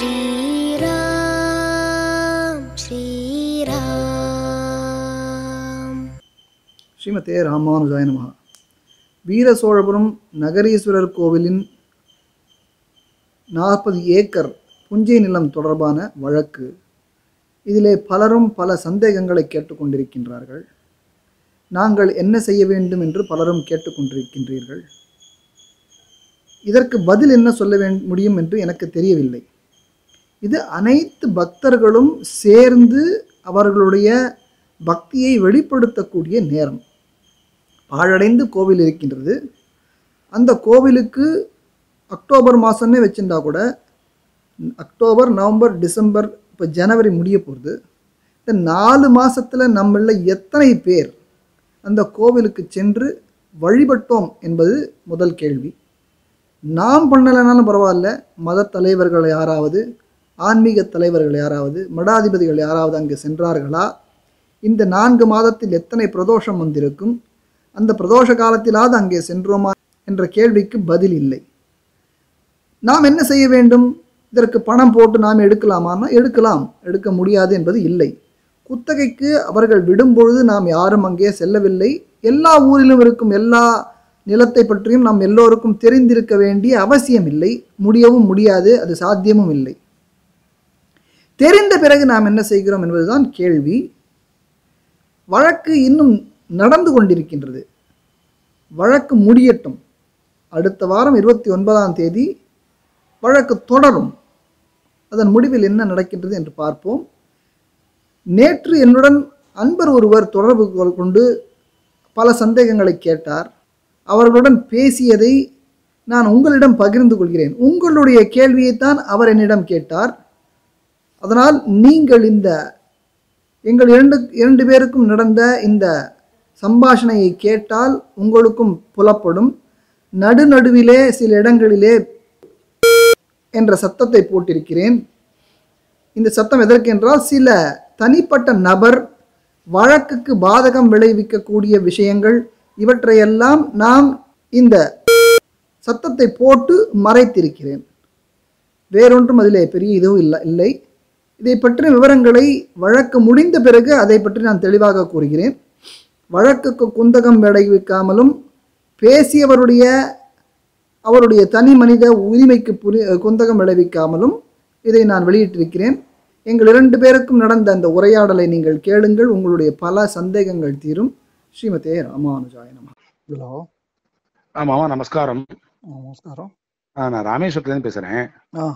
श्रीराम श्रीराम ஸ்ரீமதே ராமானுஜாய நமஹ வீர சோழபுரம் நகரீஸ்வரர் கோவிலின் நாற்பது ஏக்கர் புஞ்சை நிலம் தொடர்பான வழக்கு இதிலே பலரும் பல சந்தேகங்களை கேட்டுக்கொண்டிருக்கின்றார்கள் நாங்கள் என்ன செய்ய வேண்டும் என்று பலரும் கேட்டுக்கொண்டிருக்கின்றீர்கள் இதற்கு பதில் என்ன சொல்ல வேண் முடியும் என்று எனக்கு தெரியவில்லை இது அனைத்து பக்தர்களும் சேர்ந்து அவர்களுடைய பக்தியை வெளிப்படுத்தக்கூடிய நேரம் பாழடைந்து கோவில் இருக்கின்றது அந்த கோவிலுக்கு அக்டோபர் மாதம்னே வச்சுருந்தா கூட அக்டோபர் நவம்பர் டிசம்பர் இப்போ ஜனவரி முடிய போகுது இந்த நாலு மாதத்தில் நம்மள எத்தனை பேர் அந்த கோவிலுக்கு சென்று வழிபட்டோம் என்பது முதல் கேள்வி நாம் பண்ணலைனாலும் பரவாயில்ல மத தலைவர்கள் யாராவது ஆன்மீக தலைவர்கள் யாராவது மடாதிபதிகள் யாராவது அங்கே சென்றார்களா இந்த நான்கு மாதத்தில் எத்தனை பிரதோஷம் வந்திருக்கும் அந்த பிரதோஷ காலத்திலாவது அங்கே சென்றோமா என்ற கேள்விக்கு பதில் இல்லை நாம் என்ன செய்ய வேண்டும் இதற்கு பணம் போட்டு நாம் எடுக்கலாமான்னா எடுக்கலாம் எடுக்க முடியாது என்பது இல்லை குத்தகைக்கு அவர்கள் விடும்பொழுது நாம் யாரும் அங்கே செல்லவில்லை எல்லா ஊரிலும் இருக்கும் எல்லா நிலத்தை பற்றியும் நாம் எல்லோருக்கும் தெரிந்திருக்க வேண்டிய அவசியம் இல்லை முடியவும் முடியாது அது சாத்தியமும் இல்லை தெரிந்த பிறகு நாம் என்ன செய்கிறோம் என்பதுதான் கேள்வி வழக்கு இன்னும் நடந்து கொண்டிருக்கின்றது வழக்கு முடியட்டும் அடுத்த வாரம் இருபத்தி ஒன்பதாம் தேதி வழக்கு தொடரும் அதன் முடிவில் என்ன நடக்கின்றது என்று பார்ப்போம் நேற்று என்னுடன் அன்பர் ஒருவர் தொடர்பு கொ- கொண்டு பல சந்தேகங்களை கேட்டார் அவர்களுடன் பேசியதை நான் உங்களிடம் பகிர்ந்து கொள்கிறேன் உங்களுடைய கேள்வியைத்தான் அவர் என்னிடம் கேட்டார் அதனால் நீங்கள் இந்த எங்கள் இரண்டு இரண்டு பேருக்கும் நடந்த இந்த சம்பாஷணையை கேட்டால் உங்களுக்கும் புலப்படும் நடுநடுவிலே சில இடங்களிலே என்ற சத்தத்தை போட்டிருக்கிறேன் இந்த சத்தம் எதற்கென்றால் சில தனிப்பட்ட நபர் வழக்குக்கு பாதகம் விளைவிக்கக்கூடிய விஷயங்கள் இவற்றையெல்லாம் நாம் இந்த சத்தத்தை போட்டு மறைத்திருக்கிறேன் வேறொன்றும் அதிலே பெரிய இதுவும் இல்லை இல்லை இதை பற்றிய விவரங்களை வழக்கு முடிந்த பிறகு அதை பற்றி நான் தெளிவாக கூறுகிறேன் வழக்குக்கு குந்தகம் விளைவிக்காமலும் பேசியவருடைய அவருடைய தனி மனித உரிமைக்கு புரி குந்தகம் விளைவிக்காமலும் இதை நான் வெளியிட்டிருக்கிறேன் எங்கள் இரண்டு பேருக்கும் நடந்த அந்த உரையாடலை நீங்கள் கேளுங்கள் உங்களுடைய பல சந்தேகங்கள் தீரும் ஸ்ரீமதே ராமானுஜாய நம ஹலோ ஆ மாமா நமஸ்காரம் நமஸ்காரம் ஆ, நான் ராமேஸ்வரத்துலேருந்து பேசுகிறேன்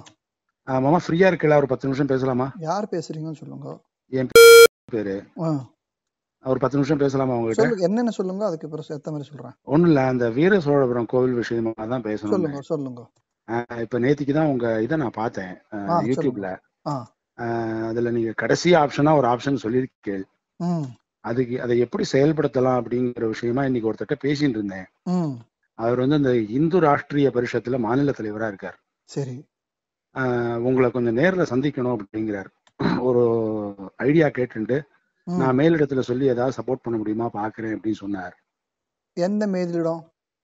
ஆ மாமா ஃப்ரீயாக இருக்கல ஒரு பத்து நிமிஷம் பேசலாமா யார் பேசுறீங்கன்னு சொல்லுங்க என் பேர் ஆ ஒரு பத்து நிமிஷம் பேசலாமா உங்ககிட்ட சொல்லுங்க என்னென்ன சொல்லுங்க அதுக்கு பிறகு ஏத்த மாதிரி சொல்றேன் ஒன்றும் இல்லை அந்த வீர சோழபுரம் கோவில் விஷயமா தான் பேசணும் சொல்லுங்க சொல்லுங்க இப்போ நேத்திக்கு தான் உங்க இதை நான் பார்த்தேன் ஆ, ஆ, யூடியூப்ல ஆ ஆ, அதுல நீங்க கடைசி ஆப்ஷனா ஒரு ஆப்ஷன் சொல்லியிருக்கீங்க ம் அதுக்கு அதை எப்படி செயல்படுத்தலாம் அப்படிங்கிற விஷயமா இன்னைக்கு ஒருத்தர்ட்ட பேசிட்டு இருந்தேன் ம் அவர் வந்து அந்த இந்து ராஷ்டிரிய பரிஷத்துல மாநில தலைவரா இருக்கார் சரி ஆஹ் உங்களை கொஞ்சம் நேர்ல சந்திக்கணும் அப்படிங்கிறார் ஒரு ஐடியா கேட்டுட்டு ம். நான் மேலிடத்துல சொல்லி ஏதாவது சப்போர்ட் பண்ண முடியுமா பாக்குறேன் அப்படின்னு சொன்னார் எந்த மேதிலிடம்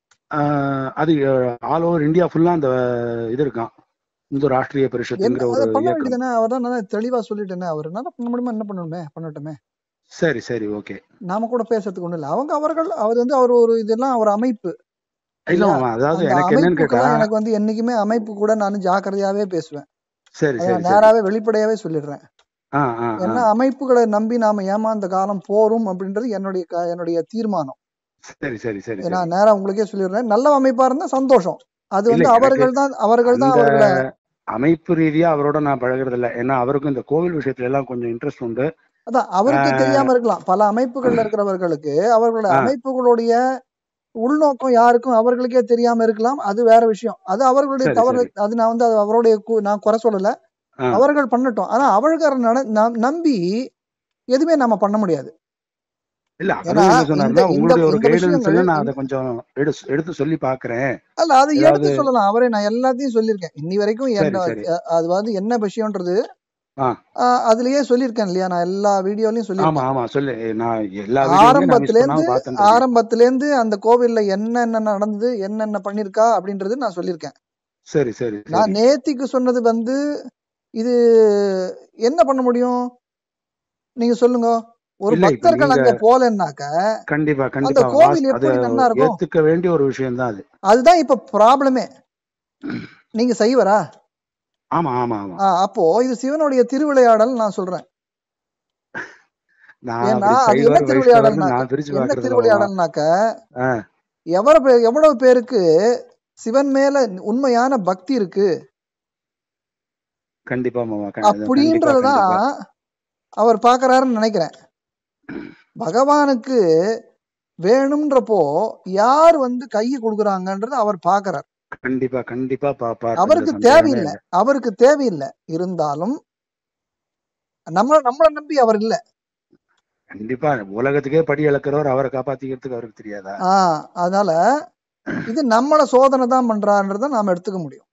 ஆஹ் அது ஆல் ஓவர் இந்தியா ஃபுல்லா அந்த இது இருக்கான் இந்து ராஷ்டிரிய என்ன பரிஷத்துங்கிற ஒரு அதை பண்ண இயக்கம் வேண்டியதானே அவர் தான் நான் தெளிவா சொல்லிட்டேனே அவர் என்ன பண்ண முடியுமா என்ன பண்ணணுமே பண்ணட்டுமே சரி சரி ஓகே நாம கூட பேசுறதுக்கு ஒண்ணும் இல்லை அவங்க அவர்கள் அவர் வந்து அவர் ஒரு இதெல்லாம் ஒரு அமைப்பு இல்ல இல்லையா மாமா அதாவது அந்த எனக்கு என்னன்னு கேட்டா அமைப்புக்கெல்லாம் எனக்கு வந்து என்னைக்குமே அமைப்பு கூட நான் ஜாக்கிரதையாவே பேசுவேன் சரி அதை சரி நான் சரி நேராவே வெளிப்படையாவே சொல்லிடுறேன் ஆ ஆ ஆ ஏன்னா அமைப்புகளை நம்பி நாம ஏமாந்த காலம் போரும் அப்படின்றது என்னுடைய க- என்னுடைய தீர்மானம் சரி சரி சரி நான் சரி நேரா உங்களுக்கே சொல்லிடுறேன் நல்ல அமைப்பா இருந்தா சந்தோஷம் அது இல்ல வந்து எனக்கு அவர்கள் தான் அவர்கள் தான் அந்த அவர்களை அமைப்பு ரீதியா அவரோட நான் பழகுறது இல்ல ஏன்னா அவருக்கும் இந்த கோவில் விஷயத்துல எல்லாம் கொஞ்சம் இன்ட்ரெஸ்ட் உண்டு அதான் அவருக்கே ஆஹ் தெரியாம இருக்கலாம் பல அமைப்புகள்ல இருக்கிறவர்களுக்கு அவர்களுடைய ஆ அமைப்புகளுடைய உள்நோக்கம் யாருக்கும் அவர்களுக்கே தெரியாம இருக்கலாம் அது வேற விஷயம் அது அவர்களுடைய சரி தவறு சரி அது நான் வந்து அது அவருடைய கு- நான் குறை சொல்லல ஆ அவர்கள் பண்ணட்டும் ஆனா அவர்கள் நட- நம்- நம்பி எதுவுமே நம்ம பண்ண முடியாது இல்ல ஏன்னா அவரு என்ன இந்த சொன்னாருன்னா இந்த உங்களுடைய ஒரு இந்த கைடன்ஸ்ல விஷயங்கள் நான் இந்த- அதை கொஞ்சம் எடுத்து எடுத்து சொல்லி பாக்குறேன் அல்ல அது ஏதாவது எடுத்து சொல்லலாம் அவரே நான் எல்லாத்தையும் சொல்லியிருக்கேன் இன்னி வரைக்கும் சரி என்ன சரி அ- அது வந்து என்ன விஷயம்ன்றது ஆ ஆஹ் அதுலயே சொல்லியிருக்கேன் இல்லையா நான் எல்லா வீடியோலயும் ஆமா சொல்லியிருக்கேன் ஆமா சொல்லு நான் எல்லா வீடியோவுமே நான் மிஸ் ஆரம்பத்துல இருந்து பண்ணாம பார்த்துட்டு இருக்கேன் ஆரம்பத்துல இருந்து அந்த கோவில்ல என்னென்ன நடந்தது என்னென்ன பண்ணிருக்கா அப்படின்றது நான் சொல்லியிருக்கேன் சரி சரி நான் சரி நேத்திக்கு சொன்னது வந்து இது என்ன பண்ண முடியும் நீங்க சொல்லுங்க ஒரு இல்ல, இப்ப பக்தர்கள் நீங்க- அங்க போலன்னாக்க கண்டிப்பா கண்டிப்பா கோவில் வாஸ்- அது எப்படி நல்லா இருக்கும்? ஏத்துக்க வேண்டிய ஒரு விஷயம் தான் அது அதுதான் இப்ப ப்ராப்ளமே நீங்க செய்வரா ஆமா ஆமா ஆமா ஆ, அப்போ இது சிவனுடைய திருவிளையாடல் நான் சொல்றேன் நான் ஏன்னா அப்படி அது என்ன சைவர் திருவிளையாடல்னா வைஷ்ணவர்னு நான் பிரிச்சு என்ன பாக்குறது திருவிளையாடல்னாக்க ஆ. எவ்வளவு பே- எவ்வளவு பேருக்கு சிவன் மேல உண்மையான பக்தி இருக்கு கண்டிப்பா மாமா கண்டிப்பா, அப்படின்றதுதான் கண்டிப்பா. அவர் பாக்குறாருன்னு நினைக்கிறேன் பகவானுக்கு வேணும்ன்றப்போ யார் வந்து கையை கொடுக்குறாங்கன்றது அவர் பாக்குறார் கண்டிப்பா கண்டிப்பா பாப்பார் அவருக்கு அதுல சந்தேகமே தேவையில்லை இல்ல. அவருக்கு தேவையில்லை இருந்தாலும் நம்ம நம்மள நம்பி அவர் இல்ல கண்டிப்பா உலகத்துக்கே படி இழக்கிறவர் அவரை காப்பாத்திக்கிறதுக்கு அவருக்கு தெரியாதா ஆஹ் அதனால இது நம்மள சோதனை தான் பண்றான்றத நாம எடுத்துக்க முடியும்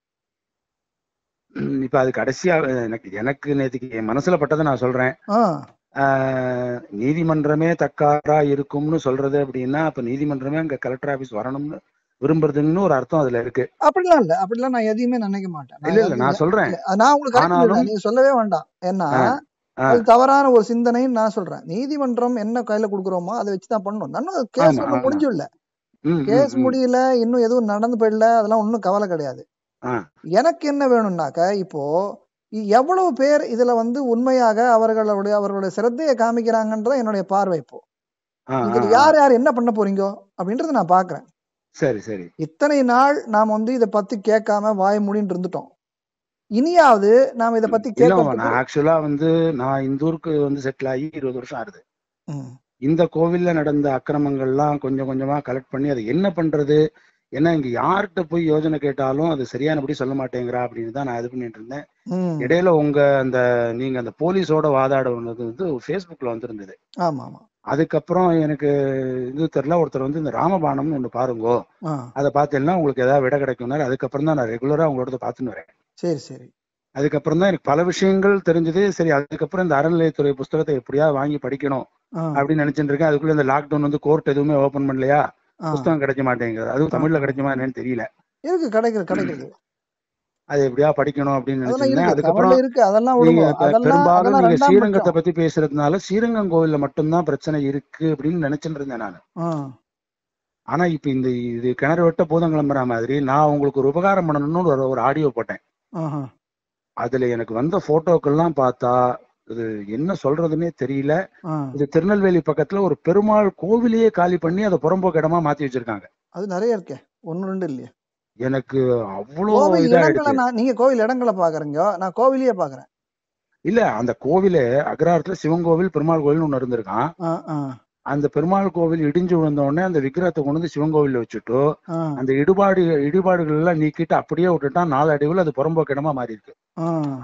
ம், இப்ப அது கடைசியா எனக்கு எனக்கு நேத்துக்கு என் மனசுல பட்டதை நான் சொல்றேன் ஆஹ் ஆஹ், நீதிமன்றமே தக்காரா இருக்கும்னு சொல்றது அப்படின்னா அப்ப நீதிமன்றமே அங்க கலெக்டர் ஆபீஸ் வரணும்னு விரும்புறதுன்னு ஒரு அர்த்தம் அதுல இருக்கு அப்படிலாம் இல்ல அப்படிலாம் நான் எதையுமே நினைக்க மாட்டேன் நான் இல்ல இல்ல எதையும் நான் சொல்றேன் இல்ல, நான் உங்களுக்கு correct ஆனாலும்- சொல்றேன். நீங்க சொல்லவே வேண்டாம் ஏன்னா ஆ, ஆ. அது தவறான ஒரு சிந்தனைன்னு நான் சொல்றேன் நீதிமன்றம் என்ன கையில கொடுக்குறோமோ அதை வச்சுதான் பண்ணணும் இன்னும் கேஸ் ஆமா, ஒன்றும் ஆமா. முடிஞ்சு இல்ல ம், ம், கேஸ் ம். முடியல இன்னும் எதுவும் நடந்து போயிடல அதெல்லாம் ஒன்றும் கவலை கிடையாது ஆ. எனக்கு என்ன வேணும்னாக்க இப்போ இ- எவ்வளவு பேர் இதுல வந்து உண்மையாக அவர்களுடைய அவர்களுடைய சிரத்தையை காமிக்கிறாங்கன்றத என்னுடைய பார்வை இப்போ ஆ, ஆ, இதுல ஆ. யார் யார் என்ன பண்ண போறீங்க அப்படின்றத நான் பாக்குறேன் சரி சரி இத்தனை நாள் நாம் வந்து இதை பத்தி கேட்காம வாய மூடின்னு இருந்துட்டோம் இனியாவது நாம இதை பத்தி இல்ல மாமா, கேட்கறதுக்கு நான் ஆக்சுவலா வந்து நான் இந்த ஊருக்கு வந்து செட்டில் ஆகி இருபது வருஷம் ஆகுது ம், இந்த கோவில்ல நடந்த அக்கிரமங்கள்லாம் கொஞ்சம் கொஞ்சமா கலெக்ட் பண்ணி அதை என்ன பண்றது ஏன்னா இங்க யார்கிட்ட போய் யோஜனை கேட்டாலும் அது சரியானபடி சொல்ல மாட்டேங்கிறா அப்படின்னு தான் நான் இது பண்ணிட்டு இருந்தேன் ம். இடையில உங்க அந்த நீங்க அந்த போலீஸோட வாதாடுனது வந்து ஃபேஸ்புக்ல வந்திருந்தது ஆமா ஆமா அதுக்கப்புறம் எனக்கு இது தெரியல ஒருத்தர் வந்து இந்த ராமபாணம்னு ஒன்று பாருங்கோ ஆ அதை பார்த்தேன்னா உங்களுக்கு ஏதாவது விட கிடைக்கும்னாரு அதுக்கப்புறம் தான் நான் ரெகுலரா உங்களோட பார்த்துன்னு வரேன் சரி சரி அதுக்கப்புறம் தான் எனக்கு பல விஷயங்கள் தெரிஞ்சது சரி அதுக்கப்புறம் இந்த அறநிலையத்துறை புஸ்தகத்தை எப்படியாவது வாங்கி படிக்கணும் ஆ அப்படின்னு நினைச்சிட்டு இருக்கேன் அதுக்குள்ள இந்த லாக்டவுன் வந்து கோர்ட் எதுவுமே ஓபன் பண்ணலையா ஆ புஸ்தகம் கிடைக்க மாட்டேங்குது அதுவும் தமிழ்ல கிடைக்குமா என்னன்னு தெரியல இருக்கு கிடைக்குது கிடைக்குது அது எப்படியா படிக்கணும் அப்படின்னு அதெல்லாம் நினைச்சிருந்தேன் இருக்கு அதுக்கப்புறம் தமிழ்ல இருக்கு அதெல்லாம் நீங்க விடுவோம் பெ- அதெல்லாம் பெரும்பாலும் அதெல்லாம் நீங்க ரெண்டாம் ஸ்ரீரங்கத்தை பட்சம் பத்தி பேசுறதுனால ஸ்ரீரங்கம் கோவில்ல மட்டும்தான் பிரச்சனை இருக்கு அப்படின்னு நினைச்சிட்டு இருந்தேன் நான் ஆ ஆனா இப்ப இந்த இது கிணறு வெட்ட பூதம் கிளம்புற மாதிரி நான் உங்களுக்கு ஒரு உபகாரம் பண்ணணும்னு ஒரு ஒரு ஆடியோ போட்டேன் ஆஹா அதுல எனக்கு வந்த போட்டோக்கள்லாம் பார்த்தா இது என்ன சொல்றதுன்னே தெரியல ஆ இது திருநெல்வேலி பக்கத்துல ஒரு பெருமாள் கோவிலையே காலி பண்ணி அதை புறம்போக்கு இடமா மாத்தி வச்சிருக்காங்க அது நிறைய இருக்கே ஒன்னு ரெண்டு இல்லையா எனக்கு அவ்வளோ கோவில் இடங்களை இதாயிடுச்சு நான் நீங்க கோவில் இடங்களை பாக்குறீங்க நான் கோவிலையே பாக்குறேன் இல்ல அந்த கோவிலே அக்ராரத்துல சிவன் கோவில் பெருமாள் கோவில் ஒண்ணு இருந்திருக்கான் ஆ ஆ அந்த பெருமாள் கோவில் இடிஞ்சு விழுந்த உடனே அந்த விக்கிரகத்தை கொண்டு வந்து சிவன் கோவில்ல வச்சுட்டு ஆ அந்த இடுபாடு இடிபாடுகள் எல்லாம் நீக்கிட்டு அப்படியே விட்டுட்டான் நாளடைவில் அது புறம்போக்கு இடமா மாறி இருக்கு ஆ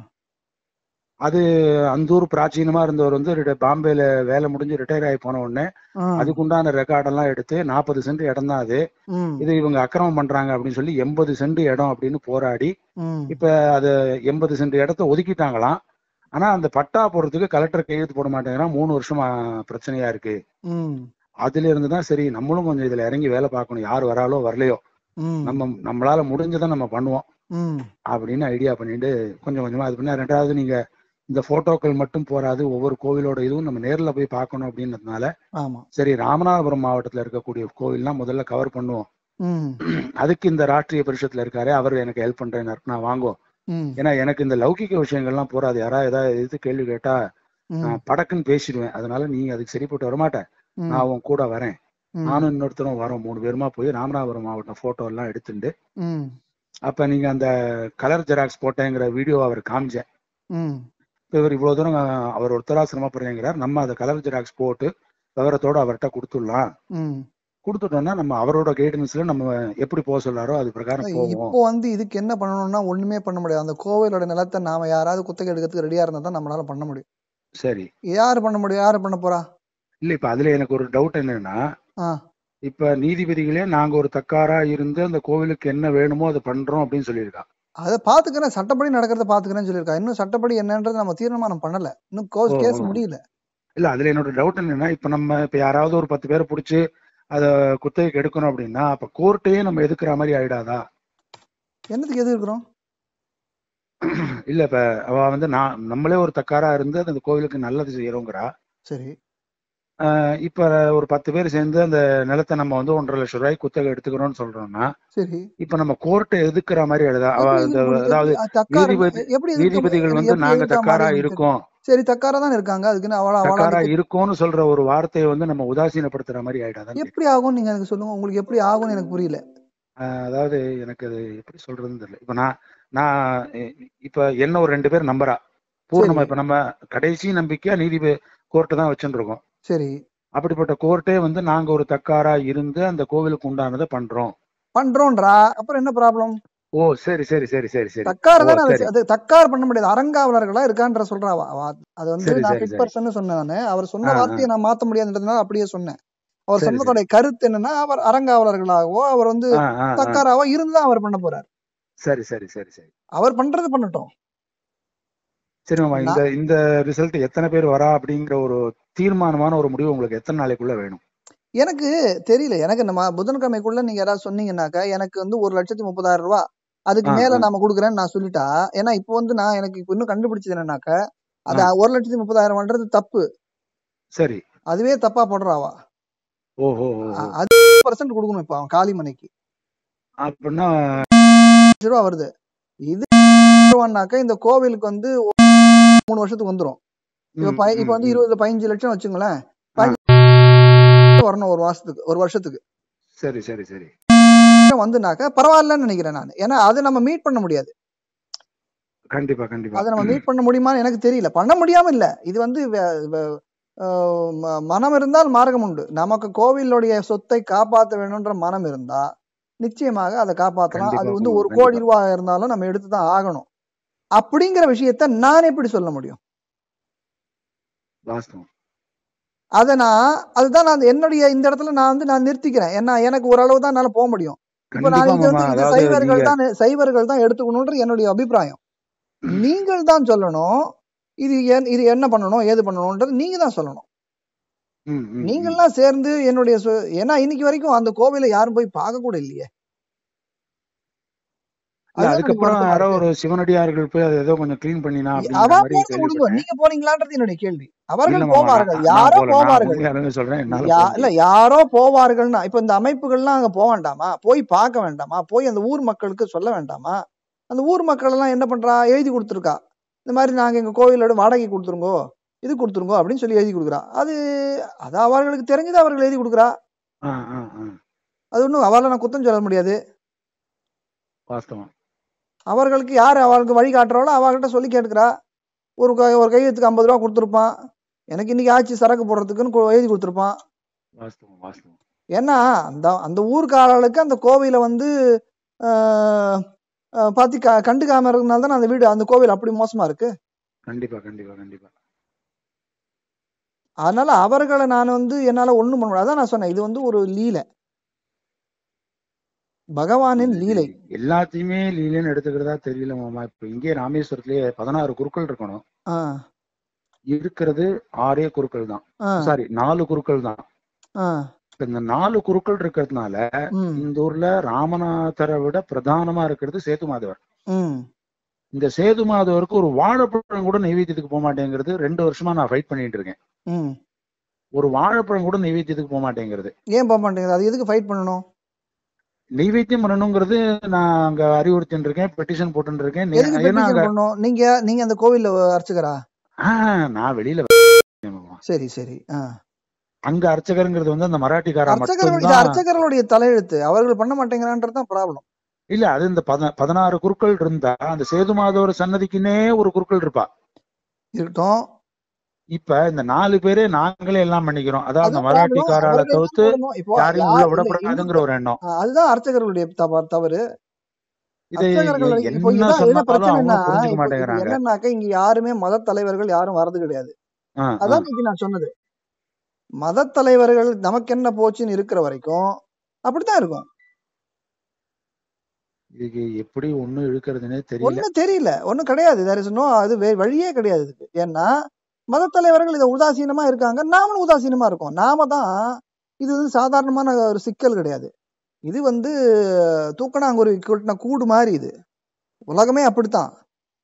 அது அந்த ஊர் பிராச்சீனமா இருந்தவர் வந்து ரிட்ட- பாம்பேல வேலை முடிஞ்சு ரிட்டையர் ஆகி போன உடனே ஆ அதுக்குண்டான ரெக்கார்டெல்லாம் எடுத்து நாற்பது சென்ட் இடம் தான் அது ம் இது இவங்க அக்கிரமம் பண்றாங்க அப்படின்னு சொல்லி எண்பது சென்ட் இடம் அப்படின்னு போராடி ம் இப்ப அது எண்பது சென்ட் இடத்த ஒதுக்கிட்டாங்களாம் ஆனா அந்த பட்டா போடுறதுக்கு கலெக்டர் கையெழுத்து போட மாட்டேங்கிறான் மூணு வருஷமா பிரச்சனையா இருக்கு ம் அதுல இருந்து தான் சரி நம்மளும் கொஞ்சம் இதுல இறங்கி வேலை பார்க்கணும் யார் வராலோ வரலையோ ம் நம்ம நம்மளால முடிஞ்சதை நம்ம பண்ணுவோம் ம் அப்படின்னு ஐடியா பண்ணிட்டு கொஞ்சம் கொஞ்சமா அது பண்ண ரெண்டாவது நீங்க இந்த போட்டோக்கள் மட்டும் போராது ஒவ்வொரு கோவிலோட இதுவும் நம்ம நேர்ல போய் பார்க்கணும் அப்படின்றதுனால ஆமா சரி ராமநாதபுரம் மாவட்டத்துல இருக்கக்கூடிய கோவில்லாம் முதல்ல கவர் பண்ணுவோம் ம் அதுக்கு இந்த ராஷ்டிரிய பரிஷத்துல இருக்காரு அவர் எனக்கு ஹெல்ப் பண்றேன்னு நான் வாங்குவோம் ம் ஏன்னா எனக்கு இந்த லௌகிக விஷயங்கள்லாம் போறாது யாராவது ஏதாவது எதிர்த்து கேள்வி கேட்டா ம் நான் படக்குன்னு பேசிடுவேன் அதனால நீ அதுக்கு சரிப்பட்டு வரமாட்டேன் ம் நான் உன் கூட வரேன் ம் நானும் இன்னொருத்தரும் வரோம் மூணு பேருமா போய் ராமநாதபுரம் மாவட்டம் போட்டோ எல்லாம் எடுத்துட்டு ம் அப்ப நீங்க அந்த கலர் ஜெராக்ஸ் போட்டேங்கிற வீடியோ அவர் காமிச்சேன் ம் இப்ப இவர் இவ்வளவு தூரம் அஹ், அவர் ஒருத்தரா சிரமப்படுறேங்கிறார் நம்ம அந்த கலர் ஜெராக்ஸ் போட்டு விவரத்தோட அவர்கிட்ட கொடுத்துடலாம் ம் கொடுத்துட்டோம்னா நம்ம அவரோட கைடன்ஸ்ல நம்ம எப்படி போக சொல்றாரோ அது பிரகாரம் போவோம் இப்போ வந்து இதுக்கு என்ன பண்ணணும்னா ஒண்ணுமே பண்ண முடியாது அந்த கோவிலோட நிலத்தை நாம யாராவது குத்தகை எடுக்கிறதுக்கு ரெடியா இருந்தா தான் நம்மளால பண்ண முடியும் சரி யாரு பண்ண முடியும் யாரு பண்ண போறா இல்ல இப்ப அதுல எனக்கு ஒரு டவுட் என்னன்னா ஆ இப்ப நீதிபதிகளே நாங்க ஒரு தக்காரா இருந்து அந்த கோவிலுக்கு என்ன வேணுமோ அதை பண்றோம் அப்படின்னு சொல்லியிருக்கா அதை பாத்துக்கிறேன் சட்டப்படி நடக்கிறத பாத்துக்கிறேன்னு சொல்லியிருக்கா இன்னும் சட்டப்படி என்னன்றது நம்ம தீர்மானம் பண்ணல இன்னும் ஓ, கேஸ் ஓ. முடியல இல்ல அதுல என்னோட டவுட் என்னன்னா இப்ப நம்ம இப்ப யாராவது ஒரு பத்து பேரை பிடிச்சி அத குத்தகைக்கு எடுக்கணும் அப்படின்னா அப்ப கோர்ட்டையே நம்ம எதுக்குற மாதிரி ஆயிடாதா என்னத்துக்கு எது இருக்கிறோம் இல்ல இப்ப அவ வந்து நான் நம்மளே ஒரு தக்காரா இருந்து அந்த கோவிலுக்கு நல்லது செய்யறோங்கிறா சரி ஆஹ் இப்ப ஒரு பத்து பேர் சேர்ந்து அந்த நிலத்தை நம்ம வந்து ஒன்றரை லட்சம் ரூபாய்க்கு குத்தகை எடுத்துக்கிறோம்னு சொல்றோம்னா சரி இப்ப நம்ம கோர்ட்டை எதுக்குற மாதிரி எழுதா அவ எப்படி அந்த எதிர்க்க முடியும்? அதாவது எப்படி- தக்கார நீதிபதி எப்படி எதிர்க்க நீதிபதிகள் முடியும்? வந்து எப்படி நாங்க எதிர்க்க தக்காரா மாதிரி இருக்கு? இருக்கோம் சரி தக்காரா தான் இருக்காங்க அதுக்குன்னு அவள அவள தக்காரா அதுக்கு இருக்கோம்னு சொல்ற ஒரு வார்த்தையை வந்து நம்ம உதாசீனப்படுத்துற மாதிரி ஆயிடாதான் எப்படி ஆகும் நீங்க எனக்கு சொல்லுங்க உங்களுக்கு எப்படி ஆகும்னு எனக்கு புரியல அதாவது எனக்கு அது எப்படி சொல்றதுன்னு தெரியல இப்ப நான் நான் இ- இப்ப என்ன ஒரு ரெண்டு பேர் நம்புறா பூர்ணமா சரி. இப்ப நம்ம கடைசி நம்பிக்கையா நீதிபதி கோர்ட்டு தான் வச்சுட்டு இருக்கோம் சரி அப்படிப்பட்ட கோர்ட்டே வந்து நாங்க ஒரு தக்காரா இருந்து அந்த கோவிலுக்கு உண்டானதை பண்றோம் பண்றோன்றா அப்புறம் என்ன ப்ராப்ளம் ஓ சரி சரி சரி சரி சரி தக்கார் ஓ, தானே அது சரி அது தக்கார் பண்ண முடியாது அறங்காவலர்களா இருக்கான்ற சொல்றா அவ. அவ அது வந்து சரி நான் சரி ஃபிட் சரி பர்சன் சொன்னானே அவர் சொன்ன ஆ, ஆ. வார்த்தையை நான் மாத்த முடியாதுன்றதுனால அப்படியே சொன்னேன் அவர் சரி சரி சொன்னதோட கருத்து என்னன்னா அவர் அறங்காவலர்களாகவோ அவர் வந்து ஆ ஆ ஆ தக்காராவோ இருந்துதான் அவர் பண்ண போறார் சரி சரி சரி சரி அவர் பண்றது பண்ணட்டும் சரி மாமா இந்த நான் இந்த ரிசல்ட் எத்தனை பேர் வரா அப்படிங்கிற ஒரு தீர்மானமான ஒரு முடிவு உங்களுக்கு எத்தனை நாளைக்குள்ள வேணும் எனக்கு தெரியல எனக்கு நம்ம புதன்கிழமைக்குள்ள நீங்க யாராவது சொன்னீங்கன்னாக்கா எனக்கு வந்து ஒரு லட்சத்தி முப்பதாயிரம் ரூபாய் அதுக்கு ஆ மேல ஆ நாம கொடுக்குறேன்னு நான் சொல்லிட்டா ஏன்னா இப்போ வந்து நான் எனக்கு இப்போ இன்னும் கண்டுபிடிச்சது என்னன்னாக்கா ஆ அது ஒரு லட்சத்தி முப்பதாயிரம்ன்றது தப்பு சரி அதுவே தப்பா போடுறாவா ஓ ஓ ஓ ஓ அ- அது பர்சன்ட் கொடுக்கணும் இப்போ அவன் காளிமனைக்கு அப்படின்னா லட்ச ரூபா வருது இது ரூபான்னாக்கா இந்த கோவிலுக்கு வந்து மூணு வருஷத்துக்கு வந்துரும் இப்ப ம் பை இப்ப ம் வந்து ம் இருபது பதினஞ்சு லட்சம் வச்சுங்களேன் ஆ பதினஞ்சு வரணும் ஒரு மாசத்துக்கு ஒரு வருஷத்துக்கு சரி சரி சரி வந்துனாக்கா பரவாயில்லன்னு நினைக்கிறேன் நான் ஏன்னா அதை நம்ம மீட் பண்ண முடியாது கண்டிப்பா கண்டிப்பா அதை நம்ம மீட் பண்ண முடியுமான்னு எனக்கு தெரியல பண்ண முடியாம இல்ல இது வந்து வே- வே- ஆஹ் ம- மனம் இருந்தால் மார்க்கம் உண்டு நமக்கு கோவிலுடைய சொத்தை காப்பாற்ற வேணும்ன்ற மனம் இருந்தா நிச்சயமாக அதை காப்பாத்தலாம் அது கண்டிப்பா வந்து மாமா ஒரு கோடி கண்டிப்பா ரூபாய் இருந்தாலும் நம்ம எடுத்து தான் ஆகணும் அப்படிங்கிற விஷயத்த நான் எப்படி சொல்ல முடியும் வாஸ்தவம் அதை நான் அதுதான் நான் என்னுடைய இந்த இடத்துல நான் வந்து நான் நிறுத்திக்கிறேன் ஏன்னா எனக்கு ஓரளவு தான் என்னால போக முடியும் இப்ப நான் கண்டிப்பா இது மாமா வந்து இது அதாவது சைவர்கள் நீங்க தான் சைவர்கள் தான் எடுத்துக்கணும்ன்ற என்னுடைய அபிப்பிராயம் நீங்கள் தான் சொல்லணும் இது என் இது என்ன பண்ணணும் ஏது பண்ணணும்ன்றது நீங்க தான் சொல்லணும் ம் ம் ம் நீங்கள்லாம் சேர்ந்து என்னுடைய சொ- ஏன்னா இன்னைக்கு வரைக்கும் அந்த கோவிலை யாரும் போய் பார்க்க கூட இல்லையே இல்ல அதுதான் எனக்கு அதுக்கப்புறம் வருத்தமா யாரோ இருக்கு ஒரு சிவனடியார்கள் போய் அதை ஏதோ கொஞ்சம் க்ளீன் பண்ணினா இ- அப்படிங்கிற அவ மாதிரி போறது விடுங்க கேள்விப்பட்டேன் நீங்க போனீங்களான்றது என்னுடைய கேள்வி இல்ல அவர்கள் மாமா நான் போவார்கள் நான் யாரோ போல நான் போவார்கள் உண்மையாலுமே சொல்றேன் என்னால யா போக இல்ல முடியாது யாரோ போவார்கள்னா இப்ப இந்த அமைப்புகள்லாம் அங்க போக வேண்டாமா போய் பார்க்க வேண்டாமா போய் அந்த ஊர் மக்களுக்கு சொல்ல வேண்டாமா அந்த ஊர் மக்கள் எல்லாம் என்ன பண்றா எழுதி கொடுத்துருக்கா இந்த மாதிரி நாங்க எங்க கோவிலோட வாடகை கொடுத்துருங்கோ இது கொடுத்துருங்கோ அப்படின்னு சொல்லி எழுதி கொடுக்குறா அது அது அவர்களுக்கு தெரிஞ்சது அவர்கள் எழுதி கொடுக்குறா ஆ ஆ ஆ அது ஒன்றும் அவளை நான் குத்தம் சொல்ல முடியாது வாஸ்தவம் அவர்களுக்கு யார் அவளுக்கு வழி காட்டுறாளோ அவகிட்ட சொல்லி கேட்டுக்கிறா ஒரு கை- ஒரு கையெழுத்துக்கு ஐம்பது ரூபா கொடுத்துருப்பான் எனக்கு இன்னைக்கு ஆச்சு சரக்கு போடுறதுக்குன்னு கு- எழுதி கொடுத்துருப்பான் வாஸ்தவம் வாஸ்தவம் ஏன்னா அந்த அந்த ஊர்க்காரர்களுக்கு அந்த கோவிலை வந்து ஆஹ், ஆஹ், பாத்தி க கண்டுக்காம இருக்கிறதுனால தான் அந்த வீடு அந்த கோவில் அப்படி மோசமா இருக்கு கண்டிப்பா கண்டிப்பா கண்டிப்பா அதனால அவர்களை நான் வந்து என்னால ஒண்ணும் பண்ண முடியாது அதான் நான் சொன்னேன் இது வந்து ஒரு லீலை பகவானின் இது லீலை எல்லாத்தையுமே லீலைன்னு எடுத்துக்கிறதா தெரியல மாமா இப்ப இங்கே ராமேஸ்வரத்திலேயே பதினாறு குருக்கள் இருக்கணும் ஆ இருக்கிறது ஆறே குருக்கள் தான் ஆ சாரி நாலு குருக்கள் தான் ஆ இப்ப இந்த நாலு குருக்கள் இருக்கிறதுனால ம் இந்த ஊர்ல ராமநாதரை விட பிரதானமா இருக்கிறது சேது மாதவர் ம் இந்த சேது மாதவருக்கு ஒரு வாழைப்பழம் கூட நைவேத்தியத்துக்கு போக மாட்டேங்கிறது ரெண்டு வருஷமா நான் ஃபைட் பண்ணிட்டு இருக்கேன் ம் ஒரு வாழைப்பழம் கூட நைவேத்தியத்துக்கு போக மாட்டேங்கிறது ஏன் போக மாட்டேங்குது அது எதுக்கு ஃபைட் பண்ணணும் நைவேத்தியம் பண்ணணுங்கிறது நான் அங்க அறிவுறுத்தின்னு இருக்கேன் பெட்டிஷன் போட்டுன்னு இருக்கேன் நே- எதுக்கு ஏன்னா பெட்டிஷன் அங்க பண்ணணும் நீங்க நீங்க அந்த கோவில்ல அர்ச்சகரா ஆஹ் நான் வெளியில சரி சரி ஆ அங்க அர்ச்சகருங்கிறது வந்து அந்த மராட்டிக்காரா அர்ச்சகர்கள் இது மட்டும்தான் அர்ச்சகர்களுடைய தலையெழுத்து அவர்கள் பண்ண மாட்டேங்கிறான்றது தான் ப்ராப்ளம் இல்ல அது இந்த பத பதினாறு குருக்கள் இருந்தா அந்த சேது மாதவர் சன்னதிக்குன்னே ஒரு குருக்கள் இருப்பா இருக்கட்டும் இப்ப இந்த நாலு பேரே நாங்களே எல்லாம் பண்ணிக்கிறோம் அதாவது அந்த அதான் ப்ராப்ளம் மராட்டிக்காரால அவர்கள் தான் தவிர்த்து போடணும் இப்போ யாரையும் உள்ள யார் இல்ல விடப்படாதுங்கிற இந்துக்கள் ஒரு எண்ணம் ஆ, அதுதான் அர்ச்சகர்களுடைய தவ- தவறு இதை அர்ச்சகர்கள் எ- இப்போ என்ன இதான் என்ன சொன்னாலும் பிரச்சனைனா அவங்களும் புரிஞ்சுக்க இப்போ இப்போ மாட்டேங்கிறாங்க என்னன்னாக்க இங்க யாருமே மத தலைவர்கள் யாரும் வர்றது கிடையாது ஆ, ஆ. அதான் இது நான் சொன்னது மத தலைவர்கள் நமக்கு என்ன போச்சுன்னு இருக்கிற வரைக்கும் அப்படித்தான் இருக்கும் இதுக்கு எப்படி ஒண்ணும் இழுக்கிறதுனே தெரியல ஒண்ணும் தெரியல ஒண்ணும் கிடையாது there is no அது வே- வழியே கிடையாது இதுக்கு ஏன்னா மத தலைவர்கள் இதை உதாசீனமா இருக்காங்க நாமளும் உதாசீனமா இருக்கோம் நாம தான் இது வந்து சாதாரணமான ஒரு சிக்கல் கிடையாது இது வந்து தூக்கணாங்குருவி கொட்டின கூடு மாதிரி இது உலகமே அப்படித்தான்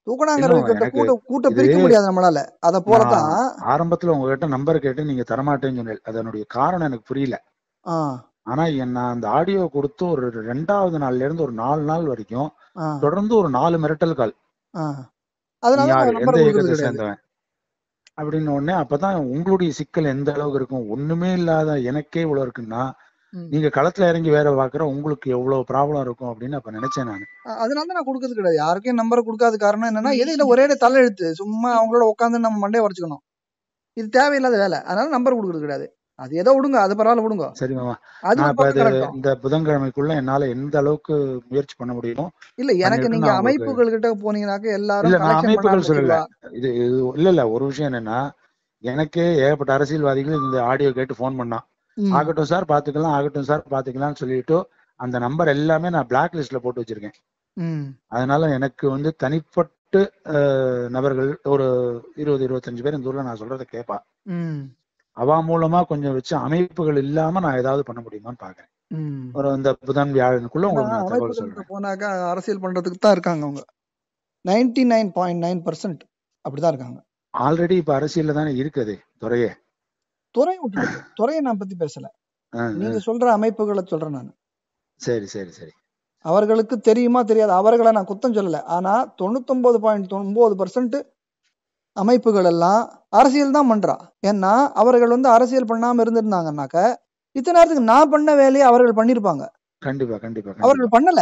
தூக்கணாங்கரை இன்னும் கிட்ட எனக்கு கூட்ட கூட்ட இது பிரிக்க முடியாது நம்மளால அத நான் போலதான் ஆரம்பத்துல உங்ககிட்ட நம்பர் கேட்டு நீங்க தரமாட்டேன்னு சொன்னீங்க அதனுடைய காரணம் எனக்கு புரியல ஆ ஆனா என் நான் அந்த ஆடியோ கொடுத்து ஒரு ரெண்டாவது நாள்ல இருந்து ஒரு நாலு நாள் வரைக்கும் ஆ தொடர்ந்து ஒரு நாலு மிரட்டல் கால் ஆ நீ அதனால யாரு நான் எந்த நம்பர் கொடுக்கறது இயக்கத்தை கிடையாது சேர்ந்தவன் அப்படின்னு உடனே அப்பதான் உங்களுடைய சிக்கல் எந்த அளவுக்கு இருக்கும் ஒண்ணுமே இல்லாத எனக்கே இவ்வளவு இருக்குன்னா ம். நீங்க களத்துல இறங்கி வேற பாக்குற உங்களுக்கு எவ்வளவு ப்ராப்ளம் இருக்கும் அப்படின்னு அப்ப நினைச்சேன் நான் அ- அதனால தான் நான் கொடுக்கறது கிடையாது யாருக்கும் நம்பர் கொடுக்காத காரணம் என்னன்னா எதுல ஒரே தலை எழுத்து சும்மா அவங்களோட உட்காந்து நம்ம மண்டையை உடச்சுக்கணும் இது தேவையில்லாத வேலை அதனால நம்பர் கொடுக்கறது கிடையாது அது ஏதோ விடுங்க அது பரவாயில்ல விடுங்க சரி மாமா அது நான் ஒரு இப்ப பக்கம் அது கிடக்கட்டும் இந்த புதன்கிழமைக்குள்ள என்னால எந்த அளவுக்கு முயற்சி பண்ண முடியுமோ இல்ல எனக்கு பண்ணிட்டு நீங்க நான் உங்களுக்கு அமைப்புகள் கிட்ட போனீங்கன்னாக்க எல்லாரும் இல்ல நான் கலெக்ஷன் பண்ண அமைப்புகள் சொல்லல ஆரம்பிச்சிருவா இது இது இல்ல இல்ல ஒரு விஷயம் என்னன்னா எனக்கே ஏகப்பட்ட அரசியல்வாதிகள் இந்த ஆடியோ கேட்டு ஃபோன் பண்ணான் ம் ஆகட்டும் சார் பாத்துக்கலாம் ஆகட்டும் சார் பாத்துக்கலாம்னு சொல்லிட்டு அந்த நம்பர் எல்லாமே நான் பிளாக் லிஸ்ட்ல போட்டு வச்சிருக்கேன் ம் அதனால எனக்கு வந்து தனிப்பட்டு அஹ், நபர்கள் ஒரு இருபது இருபத்தஞ்சு பேர் இந்த ஊர்ல நான் சொல்றதை கேட்பா ம் அவா மூலமா கொஞ்சம் வச்சு அமைப்புகள் இல்லாம நான் ஏதாவது பண்ண முடியுமான்னு பாக்குறேன் ம் ஒரு இந்த புதன் வியாழனுக்குள்ள ஏன்னா உங்களுக்கு நான் தகவல் அமைப்புகள் கிட்ட சொல்றேன் போனாக்கா அரசியல் பண்றதுக்கு தான் இருக்காங்க அவங்க ninety nine point nine percent அப்படிதான் இருக்காங்க ஆல்ரெடி இப்ப அரசியல்ல தானே இருக்குது துறையே துறை விட்டுடுங்க துறையை நான் பத்தி பேசல ஆ, ஆ. நீங்க சொல்ற அமைப்புகளை சொல்றேன் நான் சரி சரி சரி அவர்களுக்கு தெரியுமா தெரியாது அவர்களை நான் குத்தம் சொல்லல ஆனா தொண்ணூத்தொன்பது பாயிண்ட் ஒன்பது பர்சன்ட் அமைப்புகள் எல்லாம் அரசியல் தான் பண்றா ஏன்னா அவர்கள் வந்து அரசியல் பண்ணாம இருந்திருந்தாங்கன்னாக்க இத்தனை நேரத்துக்கு நான் பண்ண வேலையை அவர்கள் பண்ணிருப்பாங்க கண்டிப்பா கண்டிப்பா கண்டிப்பா அவர்கள் பண்ணல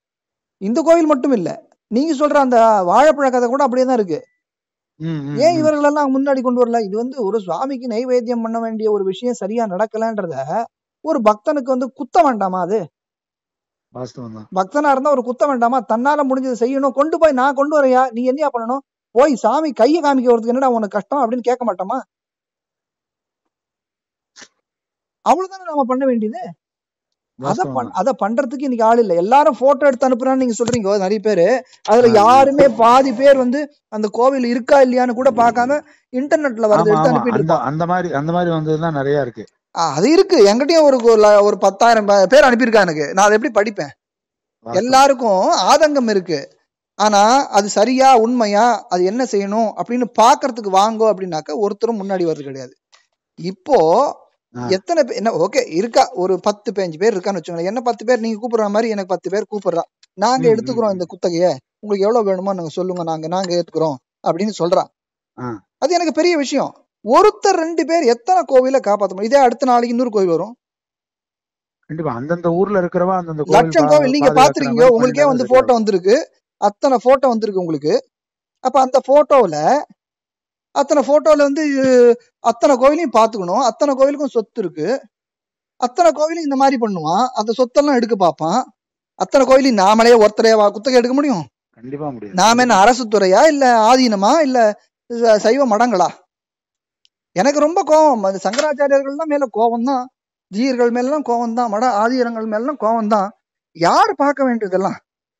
இந்த கோவில் மட்டும் இல்ல நீங்க சொல்ற அந்த வாழைப்பழ கதை கூட அப்படியே தான் இருக்கு ம், ம், ஏன் ம். இவர்கள் எல்லாம் முன்னாடி கொண்டு வரல இது வந்து ஒரு சுவாமிக்கு நைவேத்தியம் பண்ண வேண்டிய ஒரு விஷயம் சரியா நடக்கலன்றத ஒரு பக்தனுக்கு வந்து குத்த வேண்டாமா அது வாஸ்தவம் தான் பக்தனா இருந்தா ஒரு குத்த வேண்டாமா தன்னால முடிஞ்சதை செய்யணும் கொண்டு போய் நான் கொண்டு வரையா நீ என்னையா பண்ணணும் போய் சாமி கையை காமிக்க வரதுக்கு என்னடா உனக்கு கஷ்டம் அப்படின்னு கேட்க மாட்டோமா அவ்வளவுதானே நாம பண்ண வேண்டியது அத வாஸ்தவம் பண் தான் அத பண்றதுக்கு இன்னைக்கு ஆள் இல்ல எல்லாரும் போட்டோ எடுத்து அனுப்புறான்னு நீங்க சொல்றீங்க நிறைய பேரு அதுல ஆ, ஆ. யாருமே பாதி பேர் வந்து அந்த கோவில் இருக்கா இல்லையான்னு கூட பார்க்காம இன்டர்நெட்ல ஆமா வரது எடுத்து ஆமா அனுப்பிட்டு அந்த இருப்பான் அந்த மாதிரி அந்த மாதிரி வந்ததுதான் நிறைய இருக்கு ஆ, அது இருக்கு என்கிட்டயும் ஒரு ஒரு ல- ஒரு பத்தாயிரம் பே- பேர் அனுப்பியிருக்கா எனக்கு நான் அதை எப்படி படிப்பேன் வாஸ்தவம் எல்லாருக்கும் ஆதங்கம் இருக்கு ஆனா அது சரியா உண்மையா அது என்ன செய்யணும் அப்படின்னு பாக்குறதுக்கு வாங்கோ அப்படின்னாக்க ஒருத்தரும் முன்னாடி வர்றது கிடையாது இப்போ ஆ. எத்தனை பேர் என்ன ஓகே இருக்கா ஒரு பத்து பதினஞ்சு பேர் இருக்கான்னு வச்சுக்கோங்களேன் என்ன பத்து பேர் நீங்க கூப்பிடுற மாதிரி எனக்கு பத்து பேர் கூப்பிடுறா நாங்க ம், ம், எடுத்துக்கிறோம் ம். இந்த குத்தகைய உங்களுக்கு எவ்வளவு வேணுமோ நாங்க சொல்லுங்க நாங்க நாங்க ஏத்துக்கிறோம் அப்படின்னு சொல்றான் ஆ. அது எனக்கு பெரிய விஷயம் ஒருத்தர் ரெண்டு பேர் எத்தனை கோவிலை காப்பாத்த முடியும் இதே அடுத்த நாளைக்கு இன்னொரு கோவில் வரும் கண்டிப்பா அந்தந்த ஊர்ல இருக்கிறவா அந்தந்த கோவில் லட்சம் பா- கோவில் நீங்க பாதுகாக்கிற பாத்துருக்கீங்க மாதிரி உங்களுக்கே பண்ணிட்டாதான் வந்து சரியா போட்டோ வந்திருக்கு அத்தனை போட்டோ வந்திருக்கு உங்களுக்கு அப்ப அந்த போட்டோவுல அத்தனை போட்டோல வந்து அஹ், அத்தனை கோவிலையும் பாத்துக்கணும் அத்தனை கோவிலுக்கும் சொத்து இருக்கு அத்தனை கோவிலும் இந்த மாதிரி பண்ணுவான் அந்த சொத்தெல்லாம் எடுக்க பார்ப்பான் அத்தனை கோயிலையும் நாமளே ஒருத்தரையா வா- குத்தகை எடுக்க முடியும் கண்டிப்பா முடியாது நாம கண்டிப்பா என்ன அரசு துறையா இல்ல ஆதீனமா இல்ல ச- சைவ மடங்களா எனக்கு ரொம்ப கோவம் அது சங்கராச்சாரியர்கள் தான் மேல கோவம் தான் ஜீயர்கள் மேலாம் கோவம் தான் மட ஆதீனங்கள் மேலாம் கோவம் தான் யார் பார்க்க வேண்டியதெல்லாம்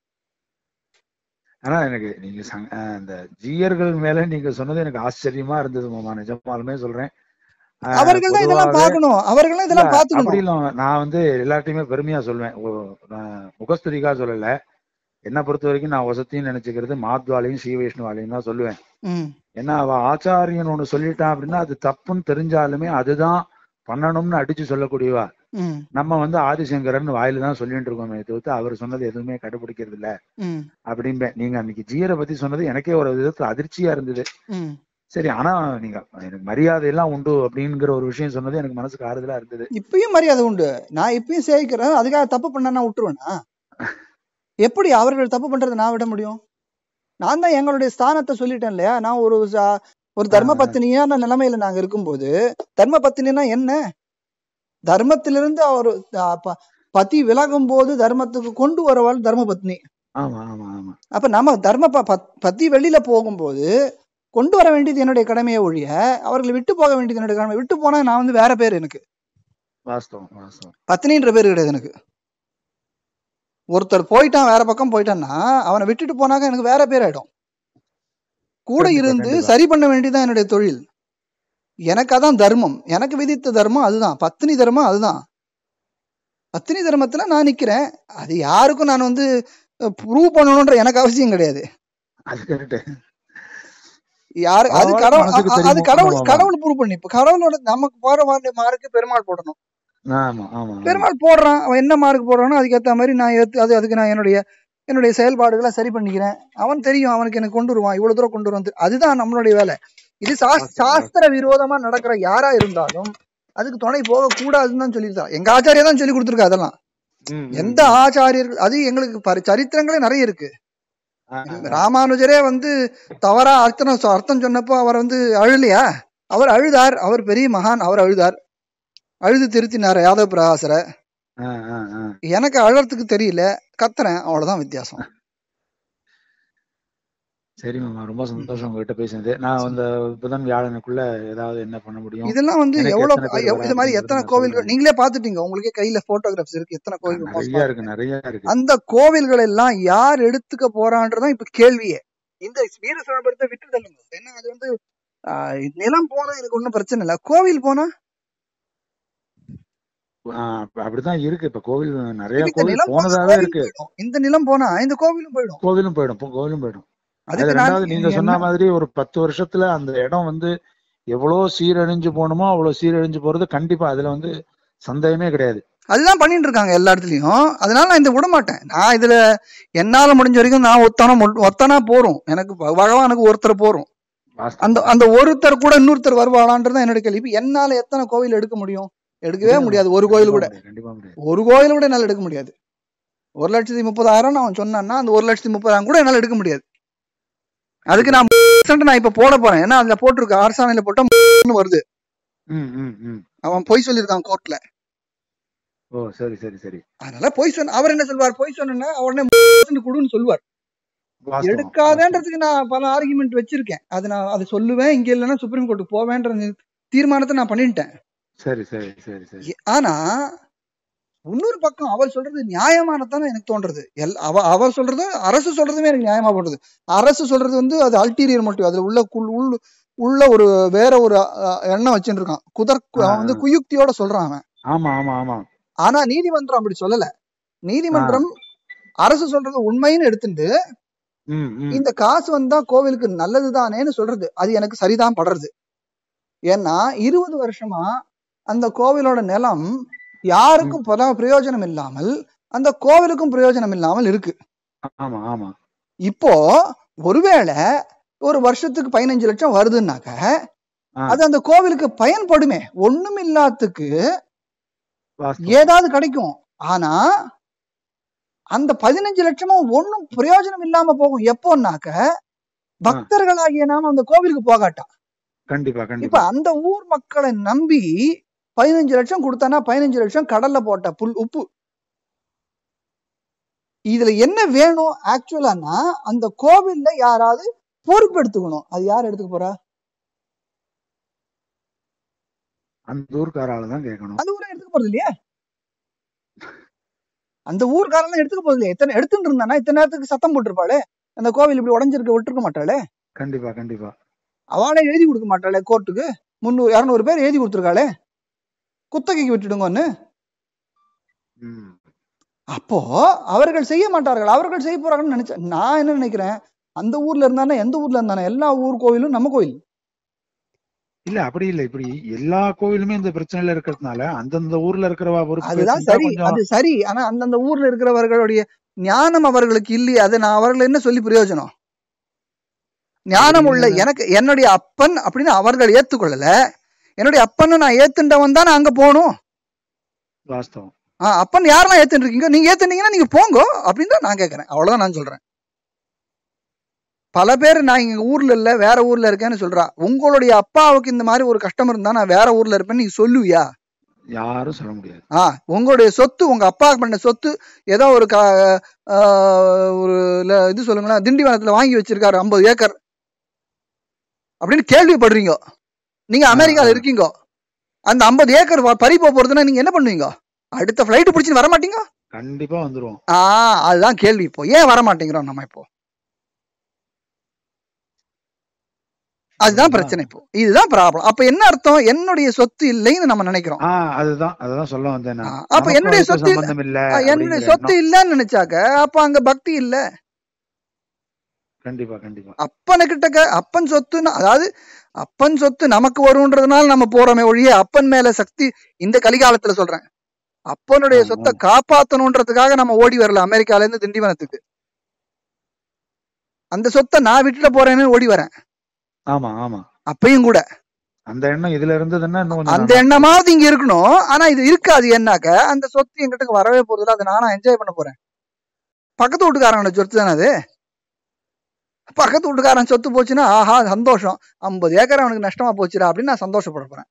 ஆனா எனக்கு நீங்க சங்- அஹ் இந்த ஜீயர்கள் மேல நீங்க சொன்னது எனக்கு ஆச்சரியமா இருந்தது மாமா நிஜமாலுமே சொல்றேன் அஹ் அவர்கள் தான் இதெல்லாம் பொதுவாவே பார்க்கணும் அவர்கள் தான் இல்ல இதெல்லாம் அப்படி பாத்துக்கணும் இல்ல நான் வந்து எல்லாத்தையுமே பெருமையா சொல்லுவேன் ஒ- நான் முகஸ்துதிக்கா சொல்லல என்னை பொறுத்த வரைக்கும் நான் வசத்தின்னு நினைச்சுக்கிறது மாத்வாலையும் ஸ்ரீ வைஷ்ணவாலையும் தான் சொல்லுவேன் ம் ஏன்னா அவ ஆச்சாரியன் ஒண்ணு சொல்லிட்டான் அப்படின்னா அது தப்புன்னு தெரிஞ்சாலுமே அதுதான் பண்ணணும்னு அடிச்சு சொல்லக்கூடியவா ம் நம்ம வந்து ஆதிசங்கரன் வாயில தான் சொல்லிட்டு இருக்கோமே தவிர்த்து அவர் சொன்னது எதுவுமே கடைபிடிக்கிறது இல்ல ம் அப்படிம்பேன் நீங்க அன்னைக்கு ஜீயரை பத்தி சொன்னது எனக்கே ஒரு விதத்துல அதிர்ச்சியா இருந்தது ம் சரி ஆனா நீங்க எனக்கு மரியாதை எல்லாம் உண்டு அப்படிங்கிற ஒரு விஷயம் சொன்னது எனக்கு மனசுக்கு ஆறுதலா இருந்தது இப்பயும் மரியாதை உண்டு நான் இப்பயும் சேவிக்கிறேன் அதுக்காக தப்பு பண்ணா நான் விட்டுருவேனா எப்படி அவர்கள் தப்பு பண்றதை நான் விட முடியும் நான் தான் எங்களுடைய ஸ்தானத்தை சொல்லிட்டேன் இல்லையா நான் ஒரு ச- ஒரு தர்ம பத்தினியான நிலைமையில நாங்க இருக்கும்போது தர்ம பத்தினினா என்ன தர்மத்திலிருந்து அவர் அஹ், ப- பதி விலகும் போது தர்மத்துக்கு கொண்டு வரவள் தர்ம பத்னி ஆமா ஆமா ஆமா அப்ப நம்ம தர்ம ப- பத்- பத்தி வெளியில போகும்போது கொண்டு வர வேண்டியது என்னுடைய கடமையை ஒழிய அவர்களை விட்டு போக வேண்டியது என்னுடைய கடமை விட்டு போனா நான் வந்து வேற பேர் எனக்கு வாஸ்தவம் வாஸ்தவம் பத்தினின்ற பேர் கிடையாது எனக்கு ஒருத்தர் போயிட்டான் வேற பக்கம் போயிட்டான்னா அவனை விட்டுட்டு போனாக்க எனக்கு வேற பேர் ஆயிடும் கூட கண்டிப்பா, இருந்து கண்டிப்பா. சரி பண்ண வேண்டியதுதான் என்னுடைய தொழில் எனக்கு அதான் தர்மம் எனக்கு விதித்த தர்மம் அதுதான் பத்தினி தர்மம் அதுதான் பத்தினி தர்மத்துல நான் நிக்கிறேன் அது யாருக்கும் நான் வந்து ப்ரூவ் பண்ணணும்ன்ற எனக்கு அவசியம் கிடையாது அது கரெக்ட் யாரு அது அவன் கடவுள் மனசுக்கு அ- அ- அது தெரியுமோ கடவுள் ஆமா ஆமா கடவுள் ப்ரூவ் பண்ணி இப்ப கடவுளோட நமக்கு போற மாதிரி மார்க்கு பெருமாள் போடணும் ஆமா ஆமா ஆமா பெருமாள் போடுறான் அவன் என்ன மார்க் போடுறானோ அதுக்கேத்த மாதிரி நான் ஏத்து அது அதுக்கு நான் என்னுடைய என்னுடைய செயல்பாடுகளை சரி பண்ணிக்கிறேன் அவன் தெரியும் அவனுக்கு எனக்கு கொண்டு வருவான் இவ்வளவு தூரம் கொண்டு வருவான் அதுதான் நம்மளுடைய வேலை இது சாஸ்- வாஸ்தவம் வாஸ்தவம் சாஸ்திர விரோதமா நடக்கிற யாரா இருந்தாலும் அதுக்கு துணை போக கூடாதுன்னு தான் சொல்லியிருக்கான் எங்க ஆச்சாரியா தான் சொல்லி கொடுத்துருக்கா அதெல்லாம் ம் ம் எந்த ம் ஆச்சாரியர்கள் அது எங்களுக்கு பரி- சரித்திரங்களே நிறைய இருக்கு ஆ ஆ ஆ ராமானுஜரே வந்து தவறா அர்த்தம் சொ- அர்த்தம் சொன்னப்போ அவர் வந்து அழுலையா அவர் அழுதார் அவர் பெரிய மகான் அவர் அழுதார் அழுது திருத்தினார் யாதவ பிரகாசரை ஆ ஆ ஆ எனக்கு அழறதுக்கு தெரியல கத்துறேன் அவ்வளவுதான் வித்தியாசம் சரி மாமா ரொம்ப சந்தோஷம் உங்ககிட்ட பேசினது நான் அந்த புதன் வியாழனுக்குள்ள ஏதாவது என்ன பண்ண முடியும் இதெல்லாம் வந்து எனக்கு எவ்வளவு எத்தனை பேர் எவ்- வரேன் இது மாதிரி அப்படிங்கறத எத்தனை நான் கோவில்கள் சொல்றேன் நீங்களே பாத்துட்டீங்க உங்களுக்கே கையில போட்டோகிராஃப்ஸ் இருக்கு எத்தனை ஆ, கோவில்கள் மோசமா நிறைய இருக்கு இருக்கு நிறைய இருக்கு அந்த கோவில்கள் எல்லாம் யார் எடுத்துக்க போறான்றதான் இப்ப கேள்வியே இந்த வீர சோழபுரத்தை விட்டு தள்ளுங்க ஏன்னா அது வந்து ஆஹ், நிலம் போனா எனக்கு ஒன்றும் பிரச்சனை இல்லை கோவில் போனா ஆ, அப்ப அப்படிதான் இருக்கு இப்ப கோவில் நிறைய இப்ப இந்த கோவில் நிலம் போனா போனதாவே கோவில் இருக்கு போயிடும் இந்த நிலம் போனா இந்த கோவிலும் போயிடும் கோவிலும் போயிடும் போ- கோவிலும் போயிடும் அது அதுக்கு நான் ரெண்டாவது நீங்க என்ன சொன்ன மாதிரி ஒரு பத்து வருஷத்துல அந்த இடம் வந்து எவ்வளவு சீரழிஞ்சு போகணுமோ அவ்வளவு சீரழிஞ்சு போறது கண்டிப்பா அதுல வந்து சந்தேகமே கிடையாது அதுதான் பண்ணிட்டு இருக்காங்க எல்லா இடத்துலயும் அதனால நான் இந்த விட மாட்டேன் நான் இதுல என்னால முடிஞ்ச வரைக்கும் நான் ஒத்தனா மு- ஒத்தனா போறோம் எனக்கு ப- பகவானுக்கு ஒருத்தர் போறோம் அந்த வாஸ்தவம் அந்த ஒருத்தர் கூட இன்னொருத்தர் வருவாளான்றதான் என்னோட கேள்வி இப்ப என்னால எத்தனை கோவில் எடுக்க முடியும் எடுக்கவே முடியாது முடியாது மாமா ஒரு கோயில் கண்டிப்பா கூட முடியாது கண்டிப்பா முடியாது ஒரு கோயில் கூட என்னால எடுக்க முடியாது ஒரு லட்சத்தி முப்பதாயிரம் அவன் சொன்னான்னா அந்த ஒரு லட்சத்தி முப்பதாயிரம் கூட என்னால எடுக்க முடியாது அதுக்கு கண்டிப்பா நான் percent நான் இப்ப போட போறேன் ஏன்னா அதுல போட்டிருக்கு அரசாணையில போட்டா ன்னு வருது ம் ம் ம் அவன் பொய் சொல்லியிருக்கான் கோர்ட்ல ஓ சரி சரி சரி அதனால பொய் சொன்ன அவர் என்ன சொல்வார் பொய் சொன்னா உடனே percent கொடுன்னு சொல்லுவார் வாஸ்தவம் வாஸ்தவம் எடுக்காதேன்றதுக்கு நான் பல ஆர்குமெண்ட் வச்சிருக்கேன் அது நான் அதை சொல்லுவேன் இங்க இல்லைன்னா சுப்ரீம் கோர்ட்டுக்கு போவேன்ற தீர்மானத்தை நான் பண்ணிட்டேன் சரி சரி சரி சரி எ- ஆனா இன்னொரு பக்கம் அவர் சொல்றது நியாயமானதானே எனக்கு தோன்றது எல் அவ அவர் சொல்றது அரசு சொல்றதுமே எனக்கு நியாயமா படுறது அரசு சொல்றது வந்து அது அல்டீரியர் மோட்டிவ் அதுல உள்ள குள் உள்ள உள்ள ஒரு வேற ஒரு அஹ், எண்ணம் வச்சுட்டு இருக்கான் குதர் ஆ அவன் வந்து ஆ. குயுக்தியோட சொல்றான் அவன் ஆமா ஆமா ஆமா ஆனா நீதிமன்றம் அப்படி சொல்லல ஆ நீதிமன்றம் அரசு சொல்றது உண்மைன்னு எடுத்துட்டு ம் ம் இந்த காசு வந்தா கோவிலுக்கு நல்லதுதானேன்னு சொல்றது அது எனக்கு சரிதான் படுறது ஏன்னா இருபது வருஷமா அந்த கோவிலோட நிலம் ம் யாருக்கும் பல பிரயோஜனம் இல்லாமல் அந்த கோவிலுக்கும் பிரயோஜனம் இல்லாமல் இருக்கு ஆமா ஆமா இப்போ ஒருவேளை ஒரு வருஷத்துக்கு பதினஞ்சு லட்சம் வருதுன்னாக்க ஆ அது அந்த கோவிலுக்கு பயன்படுமே ஒண்ணும் இல்லாததுக்கு வாஸ்தவம் ஏதாவது கிடைக்கும் ஆனா அந்த பதினஞ்சு லட்சமும் ஒண்ணும் பிரயோஜனம் இல்லாம போகும் எப்போன்னாக்க ஆ பக்தர்களாகிய நாம அந்த கோவிலுக்கு போகாட்டா கண்டிப்பா இப்ப கண்டிப்பா அந்த ஊர் மக்களை நம்பி பதினஞ்சு லட்சம் கொடுத்தானா பதினஞ்சு லட்சம் கடல்ல போட்ட புல் உப்பு இதுல என்ன வேணும் ஆக்சுவலானா அந்த கோவில்ல யாராவது பொறுப்பெடுத்துக்கணும் அது யார் எடுத்துக்க போறா அந்த ஊர்க்காரால தான் கேட்கணும் அந்த ஊரை எடுத்துக்க போறது இல்லையா அந்த ஊர்க்காரெல்லாம் எடுத்துக்க போறது இல்லையா இத்தனை எடுத்துட்டு இருந்தானா இத்தனை நேரத்துக்கு சத்தம் போட்டிருப்பாளே அந்த கோவில் இப்படி உடஞ்சிருக்க விட்டுருக்க மாட்டாளே கண்டிப்பா கண்டிப்பா அவளே எழுதி கொடுக்க மாட்டாளே கோர்ட்டுக்கு முந்நூறு இரநூறு பேர் எழுதி கொடுத்துருக்காளே குத்தகைக்கு விட்டுடுங்கன்னு ம் அப்போ அவர்கள் செய்ய மாட்டார்கள் அவர்கள் செய்ய போறாங்கன்னு நினைச்சேன் நான் என்ன நினைக்கிறேன் அந்த ஊர்ல இருந்தானே எந்த ஊர்ல இருந்தானே எல்லா ஊர் கோயிலும் நம்ம கோயில் இல்ல அப்படி இல்ல இப்படி எல்லா கோவிலுமே இந்த பிரச்சனையில இருக்கிறதுனால அந்தந்த ஊர்ல இருக்கிறவா பொறுப்பு அதுதான் பேசிட்டா சரி கொஞ்சம் அது சரி ஆனா அந்தந்த ஊர்ல இருக்கிறவர்களுடைய ஞானம் அவர்களுக்கு இல்லையே அதை நான் அவர்கள் என்ன சொல்லி பிரயோஜனம் அப்படி ஞானம் உள்ள இல்லைன்னா எனக்கு என்னுடைய அப்பன் அப்படின்னு அவர்கள் ஏத்துக்கொள்ளல என்னுடைய அப்பன்னு நான் ஏத்துண்டவன் தான் அங்க போகணும் வாஸ்தவம் ஆஹ் அப்பன் யாரெல்லாம் ஏத்துட்டு இருக்கீங்க நீங்க ஏத்துனீங்கன்னா நீங்க போங்க அப்படின்னு தான் நான் கேட்கறேன் அவ்வளவுதான் நான் சொல்றேன் பல பேர் நான் இங்க ஊர்ல இல்ல வேற ஊர்ல இருக்கேன்னு சொல்றா உங்களுடைய அப்பாவுக்கு இந்த மாதிரி ஒரு கஷ்டம் இருந்தா நான் வேற ஊர்ல இருப்பேன்னு நீங்க சொல்லுவியா யாரும் சொல்ல முடியாது ஆ உங்களுடைய சொத்து உங்க அப்பா பண்ண சொத்து ஏதோ ஒரு கா ஆஹ் ஒரு ல- இது சொல்லுங்களேன் திண்டிவனத்துல வாங்கி வச்சிருக்காரு ஐம்பது ஏக்கர் அப்படின்னு கேள்விப்படுறீங்க நீங்க ஆ, அமெரிக்கால ஆ. இருக்கீங்க அந்த ஐம்பது ஏக்கர் வ- பறி போக போறதுன்னா நீங்க என்ன பண்ணுவீங்க அடுத்த ஃபிளைட் பிடிச்சின்னு வர மாட்டீங்க கண்டிப்பா வந்துருவோம் ஆ அதுதான் கேள்வி இப்போ ஏன் வர மாட்டேங்கிறோம் நம்ம இப்போ அதுதான் அதுதான் பிரச்சனை இப்போ இதுதான் ப்ராப்ளம் அப்ப என்ன அர்த்தம் என்னுடைய சொத்து இல்லைன்னு நம்ம நினைக்கிறோம் ஆஹ் அதுதான் அதுதான் சொல்ல வந்தேன் ஆ, நான் அப்ப நமக்கும் என்னுடைய அதுக்கும் சொத்து இல்ல சம்பந்தம் இல்ல ஆ, என்னுடைய அப்படிங்கிற சொத்து எண்ணம் இல்லைன்னு நினைச்சாக்க அப்ப அங்க பக்தி இல்ல கண்டிப்பா கண்டிப்பா அப்பனுக்கிட்ட க- அப்பன் சொத்துன்னு அதாவது அப்பன் சொத்து நமக்கு வரும்ன்றதுனால நம்ம போறோமே ஒழிய அப்பன் மேல சக்தி இந்த கலிகாலத்துல சொல்றேன் அப்பனுடைய ஆ, சொத்தை ஆ. காப்பாத்தணுன்றதுக்காக நம்ம ஓடி வரல அமெரிக்கால இருந்து திண்டிவனத்துக்கு அந்த சொத்தை நான் விட்டுட்டு போறேன்னு ஓடி வரேன் ஆமா ஆமா அப்பயும் கூட அந்த எண்ணம் இதுல இருந்ததுன்னா இன்னும் கொஞ்சம் அந்த நல்லா- எண்ணமாவது இங்க இருக்கணும் ஆனா இது இருக்காது என்னாக்க அந்த சொத்து எங்கிட்ட வரவே போறதில்ல அதை நானா என்ஜாய் பண்ண போறேன் பக்கத்து வீட்டுக்காரங்களோட சொத்து தானே அது பக்கத்து வீட்டுக்காரன் சொத்து போச்சுன்னா ஆஹா சந்தோஷம் ஐம்பது ஏக்கர் அவனுக்கு நஷ்டமா போச்சுடா அப்படின்னு நான் சந்தோஷப்பட போறேன்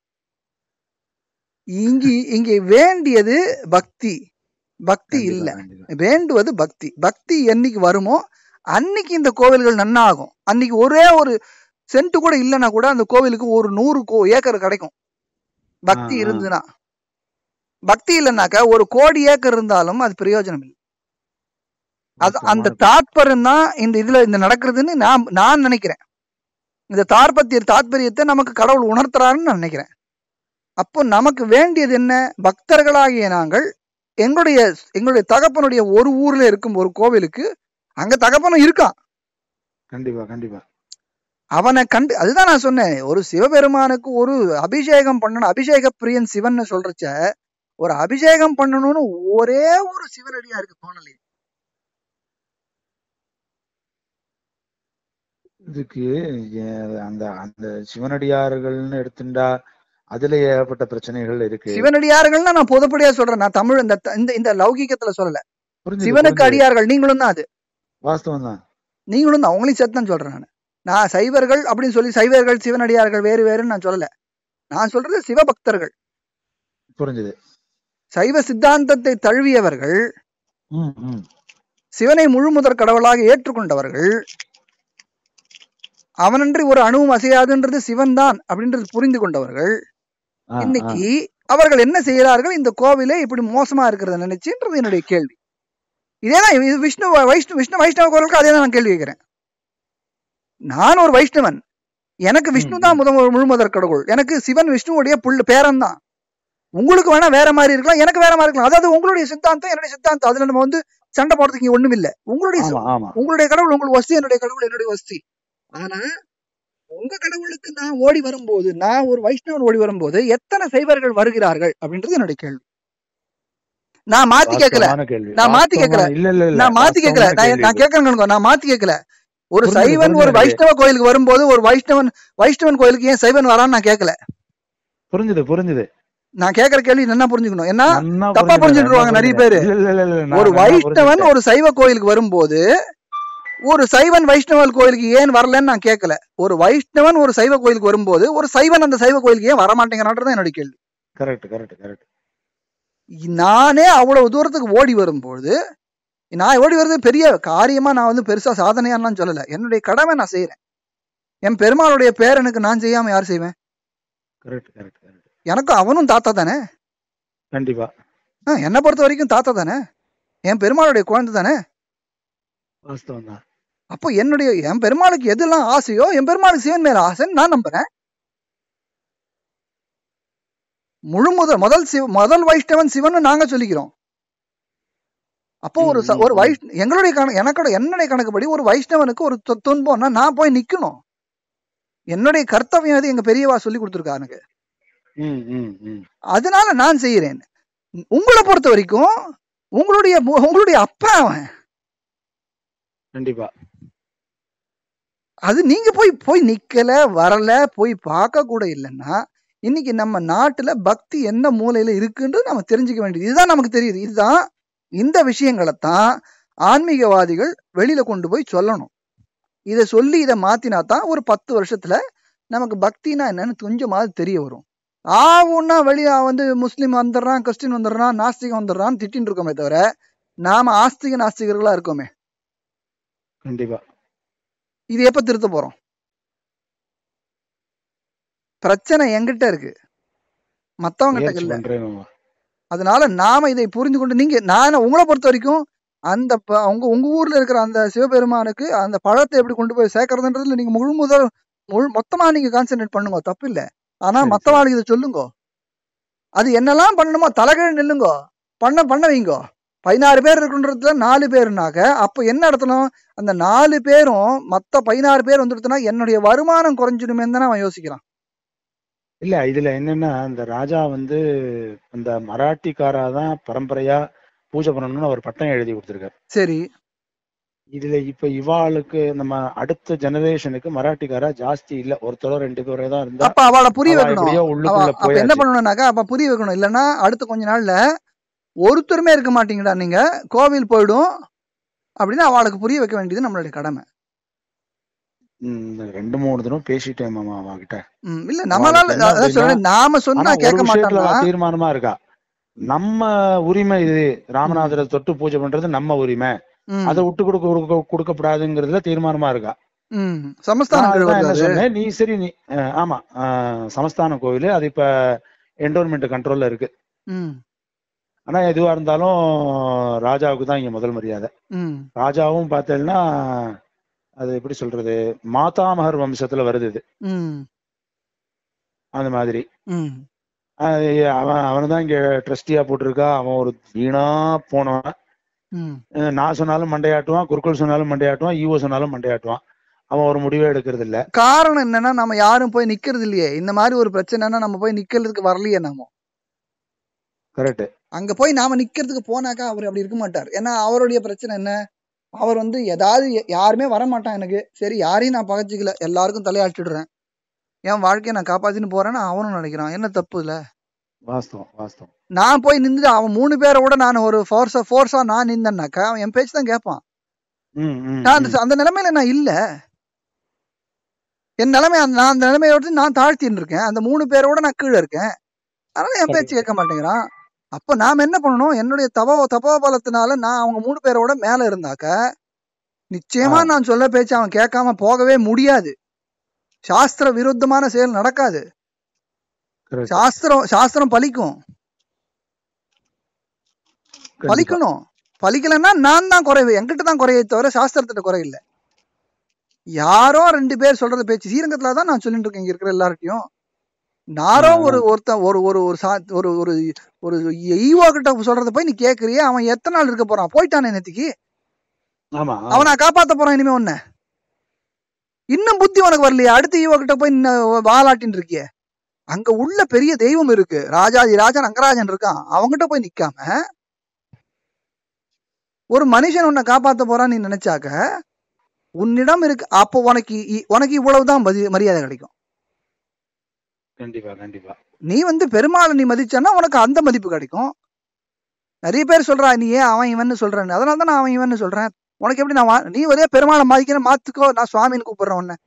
இங்க இங்க வேண்டியது பக்தி பக்தி கண்டிப்பா, இல்ல கண்டிப்பா. வேண்டுவது பக்தி பக்தி என்னைக்கு வருமோ அன்னைக்கு இந்த கோவில்கள் நன்னாகும் அன்னைக்கு ஒரே ஒரு சென்ட் கூட இல்லைன்னா கூட அந்த கோவிலுக்கு ஒரு நூறு கோ ஏக்கர் கிடைக்கும் பக்தி ஆ, ஆ. இருந்ததுன்னா பக்தி இல்லைன்னாக்கா ஒரு கோடி ஏக்கர் இருந்தாலும் அது பிரயோஜனம் இல்லை அது அந்த வாஸ்தவமான தாத்பரியம் தான் இந்த இதுல இந்த நடக்கிறதுன்னு நான் நான் நினைக்கிறேன் இந்த தாற்பத்திய தாத்பரியத்தை நமக்கு கடவுள் உணர்த்துறாருன்னு நான் நினைக்கிறேன் அப்போ நமக்கு வேண்டியது என்ன பக்தர்களாகிய நாங்கள் எங்களுடைய எங்களுடைய தகப்பனுடைய ஒரு ஊர்ல இருக்கும் ஒரு கோவிலுக்கு அங்க தகப்பனும் இருக்கான் கண்டிப்பா கண்டிப்பா அவனை கண்டு அதுதான் நான் சொன்னேன் ஒரு சிவபெருமானுக்கு ஒரு அபிஷேகம் பண்ணணும் அபிஷேக பிரியன் சிவன் சொல்றச்ச ஒரு அபிஷேகம் பண்ணணும்னு ஒரே ஒரு சிவனடியாருக்கு தோணலையே இதுக்கு ஏ- அந்த அந்த சிவனடியார்கள்னு எடுத்துட்டா அதுல ஏகப்பட்ட பிரச்சனைகள் இருக்கு சிவனடியார்கள்னா நான் பொதுப்படியா சொல்றேன் நான் தமிழ் இந்த இந்த இந்த லௌகிகத்துல சொல்லல புரிஞ்சுது, சிவனுக்கு புரிஞ்சுது. அடியார்கள் நீங்களும் தான் அது வாஸ்தவம் தான் நீங்களும் தான் அவங்களையும் சேர்த்து தான் சொல்றேன் நான் நான் சைவர்கள் அப்படின்னு சொல்லி சைவர்கள் சிவனடியார்கள் வேறு வேறுன்னு நான் சொல்லல நான் சொல்றது சிவபக்தர்கள் புரிஞ்சுது சைவ சித்தாந்தத்தை தழுவியவர்கள் ம், ம். சிவனை முழுமுதற் கடவுளாக ஏற்றுக்கொண்டவர்கள் அவனன்றி ஒரு அணுவும் அசையாதுன்றது சிவன் தான் அப்படின்றது புரிந்து கொண்டவர்கள் ஆ, ஆ. இன்னைக்கு அவர்கள் என்ன செய்கிறார்கள் இந்த கோவிலே இப்படி மோசமா இருக்கிறத நினைச்சுன்றது என்னுடைய கேள்வி இதேதான் இது விஷ்ணு வைஷ்ணு விஷ்ணு வைஷ்ணவ கோவிலுக்கு அதே தான் நான் கேள்வி கேட்கிறேன் நான் ஒரு வைஷ்ணவன் எனக்கு விஷ்ணு தான் முத முழுமுதற் கடவுள் எனக்கு சிவன் விஷ்ணுவுடைய புள்ள பேரன் தான் உங்களுக்கு வேணா வேற மாதிரி இருக்கலாம் எனக்கு வேற மாதிரி இருக்கலாம் அதாவது உங்களுடைய சித்தாந்தம் என்னுடைய சித்தாந்தம் அதுல நம்ம வந்து சண்டை போடுறதுக்கு இங்க ஒண்ணும் இல்ல உங்களுடைய ஆமா ஆமா உங்களுடைய கடவுள் உங்களுக்கு வசதி என்னுடைய கடவுள் என்னுடைய வசதி ஆனா உங்க கடவுளுக்கு நான் ஓடி வரும்போது நான் ஒரு வைஷ்ணவன் ஓடி வரும்போது எத்தனை சைவர்கள் வருகிறார்கள் அப்படின்றது என்னுடைய கேள்வி நான் மாத்தி கேட்கல வாஸ்தவமான கேள்வி நான் மாத்தி கேட்கல. வாஸ்தவமான- இல்ல இல்ல இல்ல நான் மாத்தி கேட்கல வாஸ்தவமான நான் கேள்வி நான் இது. கேட்கறேன் நான் மாத்தி கேட்கல ஒரு புரிஞ்சுது, சைவன் ஒரு புரிஞ்சுது. வைஷ்ணவ கோயிலுக்கு வரும்போது ஒரு வைஷ்ணவன் வைஷ்ணவன் கோயிலுக்கு ஏன் சைவன் வரான்னு நான் கேட்கல புரிஞ்சுது புரிஞ்சுது நான் கேட்கற கேள்வி என்ன புரிஞ்சுக்கணும் ஏன்னா நன்னா தப்பா புரிஞ்சுது, புரிஞ்சுட்டுருவாங்க நன்னா நிறைய புரிஞ்சுது. பேரு. இல்ல இல்ல இல்ல இல்ல நான் ஒரு நன்னா வைஷ்ணவன் புரிஞ்சுட்டேன். ஒரு சைவ கோயிலுக்கு வரும்போது ஒரு சைவன் வைஷ்ணவன் கோயிலுக்கு ஏன் வரலன்னு நான் கேட்கல ஒரு வைஷ்ணவன் ஒரு சைவ கோயிலுக்கு வரும்போது ஒரு சைவன் அந்த சைவ கோயிலுக்கு ஏன் வரமாட்டேங்கிறான்றது என்னுடைய கேள்வி கரெக்ட் கரெக்ட் கரெக்ட் நானே அவ்வளவு தூரத்துக்கு ஓடி வரும்போது நான் ஓடி வர்றது பெரிய காரியமா நான் வந்து பெருசா சாதனையாலாம் சொல்லல என்னுடைய கடமை நான் செய்யறேன் என் பெருமாளுடைய பேரனுக்கு நான் செய்யாம யார் செய்வேன் கரெக்ட் கரெக்ட் கரெக்ட் எனக்கும் அவனும் தாத்தா தானே கண்டிப்பா ஆ, என்னை பொறுத்த வரைக்கும் தாத்தா தானே என் பெருமாளுடைய குழந்தை தானே வாஸ்தவம் தான் அப்போ என்னுடைய என் பெருமாளுக்கு எதெல்லாம் ஆசையோ என் பெருமாளுக்கு சிவன் மேல ஆசைன்னு நான் நம்புறேன் முழு முதல் முதல் சிவ முதல் வைஷ்ணவன் சிவன் நாங்க சொல்லிக்கிறோம் அப்போ ஒரு ச- ஒரு வைஷ் எங்களுடைய கணக்கு எனக்கோட என்னுடைய கணக்குப்படி ஒரு வைஷ்ணவனுக்கு ஒரு து- துன்பம்னா நான் போய் நிக்கணும் என்னுடைய கர்த்தவியம் அது எங்க பெரியவா சொல்லி கொடுத்துருக்காருங்க ம் ம் ம் அதனால நான் செய்யறேன் உங்களை பொறுத்த வரைக்கும் உங்களுடைய மு- உங்களுடைய அப்பா அவன் கண்டிப்பா அது நீங்க போய் போய் நிக்கல வரல போய் பார்க்க கூட இல்லைன்னா இன்னைக்கு நம்ம நாட்டுல பக்தி என்ன மூலையில இருக்குன்றது நம்ம தெரிஞ்சுக்க வேண்டியது இதுதான் நமக்கு தெரியுது இதுதான் இந்த விஷயங்களைத்தான் ஆன்மீகவாதிகள் வெளியில கொண்டு போய் சொல்லணும் இதை சொல்லி இதை மாத்தினா தான் ஒரு பத்து வருஷத்துல நமக்கு பக்தினா என்னன்னு கொஞ்சமாவது தெரிய வரும் ஆவுன்னா வெளியே வந்து முஸ்லீம் வந்துடுறான் கிறிஸ்டின் வந்துடுறான் நாஸ்திகம் வந்துடுறான் திட்டின்னு இருக்கோமே தவிர நாம ஆஸ்திக நாஸ்திகர்களா இருக்கோமே கண்டிப்பா இது எப்ப திருத்த போறோம் பிரச்சனை என்கிட்ட இருக்கு மத்தவங்க முயற்சி இல்ல பண்றேன் மாமா. அதனால நாம இதை புரிந்து கொண்டு நீங்க நான் உங்களை பொறுத்த வரைக்கும் அந்த ப- உங்க உங்க ஊர்ல இருக்கிற அந்த சிவபெருமானுக்கு அந்த பழத்தை எப்படி கொண்டு போய் சேர்க்கறதுன்றதுல நீங்க முழு முதல் முழு மொத்தமா நீங்க கான்சென்ட்ரேட் பண்ணுங்க தப்பு இல்ல ஆனா சரி, மத்தவாளுக்கு இதை சொல்லுங்க அது என்னெல்லாம் பண்ணணுமோ தலைகீழ் நில்லுங்க பண்ண பண்ண வைங்கோ பதினாறு பேர் இருக்குன்றதுல நாலு பேருனாக்க அப்ப என்ன நடத்தணும் அந்த நாலு பேரும் மத்த பதினாறு பேர் வந்துடுத்துனா என்னுடைய வருமானம் குறைஞ்சிடுமே தானே அவன் யோசிக்கிறான் இல்ல இதுல என்னன்னா இந்த ராஜா வந்து இந்த மராட்டிக்காரா தான் பரம்பரையா பூஜை பண்ணணும்னு அவர் பட்டம் எழுதி கொடுத்திருக்காரு சரி இதுல இப்ப இவாளுக்கு நம்ம அடுத்த ஜெனரேஷனுக்கு மராட்டிக்காரா ஜாஸ்தி இல்ல ஒருத்தரோ ரெண்டு பேரோ தான் இருந்தா அப்ப அவளை புரிய அவ வைக்கணும் எப்படியோ அவ உள்ளுக்குள்ள அப்ப என்ன போயாச்சு பண்ணணும்னாக்கா அப்ப புரிய வைக்கணும் இல்லைன்னா அடுத்த கொஞ்ச நாள்ல ஒருத்தருமே இருக்க மாட்டீங்கடா நீங்க கோவில் போயிடும் அப்படின்னு அவளுக்கு புரிய வைக்க வேண்டியது நம்மளுடைய கடமை ம், இந்த ரெண்டு மூணு தடவை பேசிட்டேன் மாமா அவகிட்ட ம், இல்ல நம்மளால அவளுக்கு என்ன அதான் அப்படின்னா சொல்றேன் நாம சொன்னா ஆனா ஒரு கேட்க விஷயத்துல மாட்டான்னா அவ தீர்மானமா இருக்கா நம்ம உரிமை இது ம், ராமநாதரை தொட்டு பூஜை பண்றது நம்ம உரிமை ம், அதை விட்டு கொடுக்க கொடுக்க கொடுக்கப்படாதுங்கிறதுல தீர்மானமா இருக்கா ம். நான் சமஸ்தானம் கீழ அதுதான் வருது என்ன அது சொன்னேன் நீ சரி நீ அஹ், ஆமா அஹ், சமஸ்தான கோவில் அது இப்ப என்டோன்மெண்ட் கண்ட்ரோல்ல இருக்கு ம், ஆனா எதுவா இருந்தாலும் ராஜாவுக்கு தான் இங்க முதல் மரியாதை ம், ராஜாவும் பார்த்தேன்னா அது எப்படி சொல்றது மாதாமகர் வம்சத்துல வருது இது ம், அந்த மாதிரி ம், அது அவன் அவனை தான் இங்க ட்ரஸ்டியா போட்டிருக்கா அவன் ஒரு வீணா போனவன் ம். அஹ் நான் சொன்னாலும் மண்டையாட்டுவான் குருக்கள் சொன்னாலும் மண்டையாட்டுவான் ஈவோ சொன்னாலும் மண்டையாட்டுவான் அவன் ஒரு முடிவே எடுக்கிறது இல்ல காரணம் என்னன்னா நம்ம யாரும் போய் நிக்கிறது இல்லையே இந்த மாதிரி ஒரு பிரச்சனைனா நம்ம போய் நிக்கிறதுக்கு வரலையே நம்ம கரெக்ட் அங்க போய் நாம நிக்கிறதுக்கு போனாக்கா அவர் அப்படி இருக்க மாட்டார் ஏன்னா அவருடைய பிரச்சனை என்ன அவர் வந்து ஏதாவது ய- யாருமே வர மாட்டான் எனக்கு சரி யாரையும் நான் பகச்சிக்கல எல்லாருக்கும் தலையாட்டிடுறேன் என் வாழ்க்கையை நான் காப்பாத்தின்னு போறேன்னு அவனும் நினைக்கிறான் என்ன தப்பு இல்ல வாஸ்தவம் வாஸ்தவம் நான் போய் நின்று அவன் மூணு பேரோட நான் ஒரு ஃபோர்ஸா ஃபோர்ஸா நான் நின்றேன்னாக்கா அவன் என் பேச்சு தான் கேட்பான் ம் ம் நான் அந்த ம் அந்த நிலைமையில நான் இல்ல என் நிலைமை அந்த நான் அந்த நிலைமையோட நான் தாழ்த்தின்னு இருக்கேன் அந்த மூணு பேரோட நான் கீழே இருக்கேன் அதனால என் பேச்சு கரெக்ட் கேட்க மாட்டேங்கிறான் அப்ப நாம என்ன பண்ணணும் என்னுடைய தபோ தபோ பலத்தினால நான் அவங்க மூணு பேரோட மேல இருந்தாக்க ஆ நிச்சயமா நான் சொல்ல பேச்சு அவன் கேட்காம போகவே முடியாது சாஸ்திர விருத்தமான செயல் நடக்காது கரெக்ட் சாஸ்திரம் சாஸ்திரம் பலிக்கும் கண்டிப்பா பலிக்கணும் பலிக்கலைன்னா நான் தான் குறைவு என்கிட்ட தான் குறையே தவிர சாஸ்திரத்திட்ட குறை இல்லை யாரோ ரெண்டு பேர் சொல்றது பேச்சு ஸ்ரீரங்கத்துல தான் நான் சொல்லிட்டு இருக்கேன் இங்க இருக்கிற எல்லார்ட்டையும் ஆ நாரோ ஆ ஒரு ஒருத்தன் ஒரு ஒரு ஒரு சா ஒரு ஒரு ஒரு ஈவோ கிட்ட சொல்றத போய் நீ கேக்குறியே அவன் எத்தனை நாள் இருக்க போறான் போயிட்டானே நேத்திக்கு ஆமா அவனை ஆமா நான் காப்பாத்த போறான் இனிமே உன்ன இன்னும் புத்தி உனக்கு வரலையா அடுத்த ஈவோ கிட்ட போய் நின்னு வாலாட்டின்னு இருக்கியே அங்க உள்ள பெரிய தெய்வம் இருக்கு ராஜாதி ராஜா ரங்கராஜன் இருக்கான் அவங்கிட்ட போய் நிக்காம ஒரு மனுஷன் உன்னை காப்பாத்த போறான்னு நீ நினைச்சாக்க உன்னிடம் இருக்கு அப்போ உனக்கு இ- உனக்கு இவ்வளவுதான் மதி- மரியாதை கிடைக்கும் கண்டிப்பா கண்டிப்பா நீ வந்து பெருமாளை நீ மதிச்சன்னா உனக்கு அந்த மதிப்பு கிடைக்கும் நிறைய பேர் சொல்றா நீ ஏன் அவன் இவன்னு சொல்றேன்னு அதனால தான் நான் அவன் இவன்னு சொல்றேன் உனக்கு எப்படி நான் வா- நீ ஒரே பெருமாளை மதிக்கிற மாத்துக்கோ நான் சுவாமின்னு கூப்பிடுறேன் உன்னை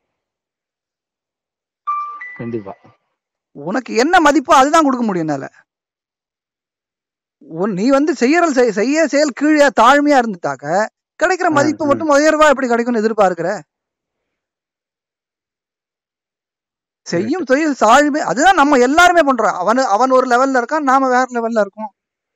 கண்டிப்பா உனக்கு என்ன மதிப்போ அதுதான் கொடுக்க முடியும் என்னால உன் நீ வந்து செய்யற செய்- செய்ய செயல் கீழே தாழ்மையா இருந்துட்டாக்க கிடைக்கிற ஆ மதிப்பு ம் மட்டும் உயர்வா எப்படி கிடைக்கும்னு எதிர்பார்க்கிற கரெக்ட் செய்யும் தொழில் தாழ்மை அதுதான் நம்ம எல்லாருமே பண்றோம் அவன் அவன் ஒரு லெவல்ல இருக்கான் நாம வேற லெவல்ல இருக்கோம்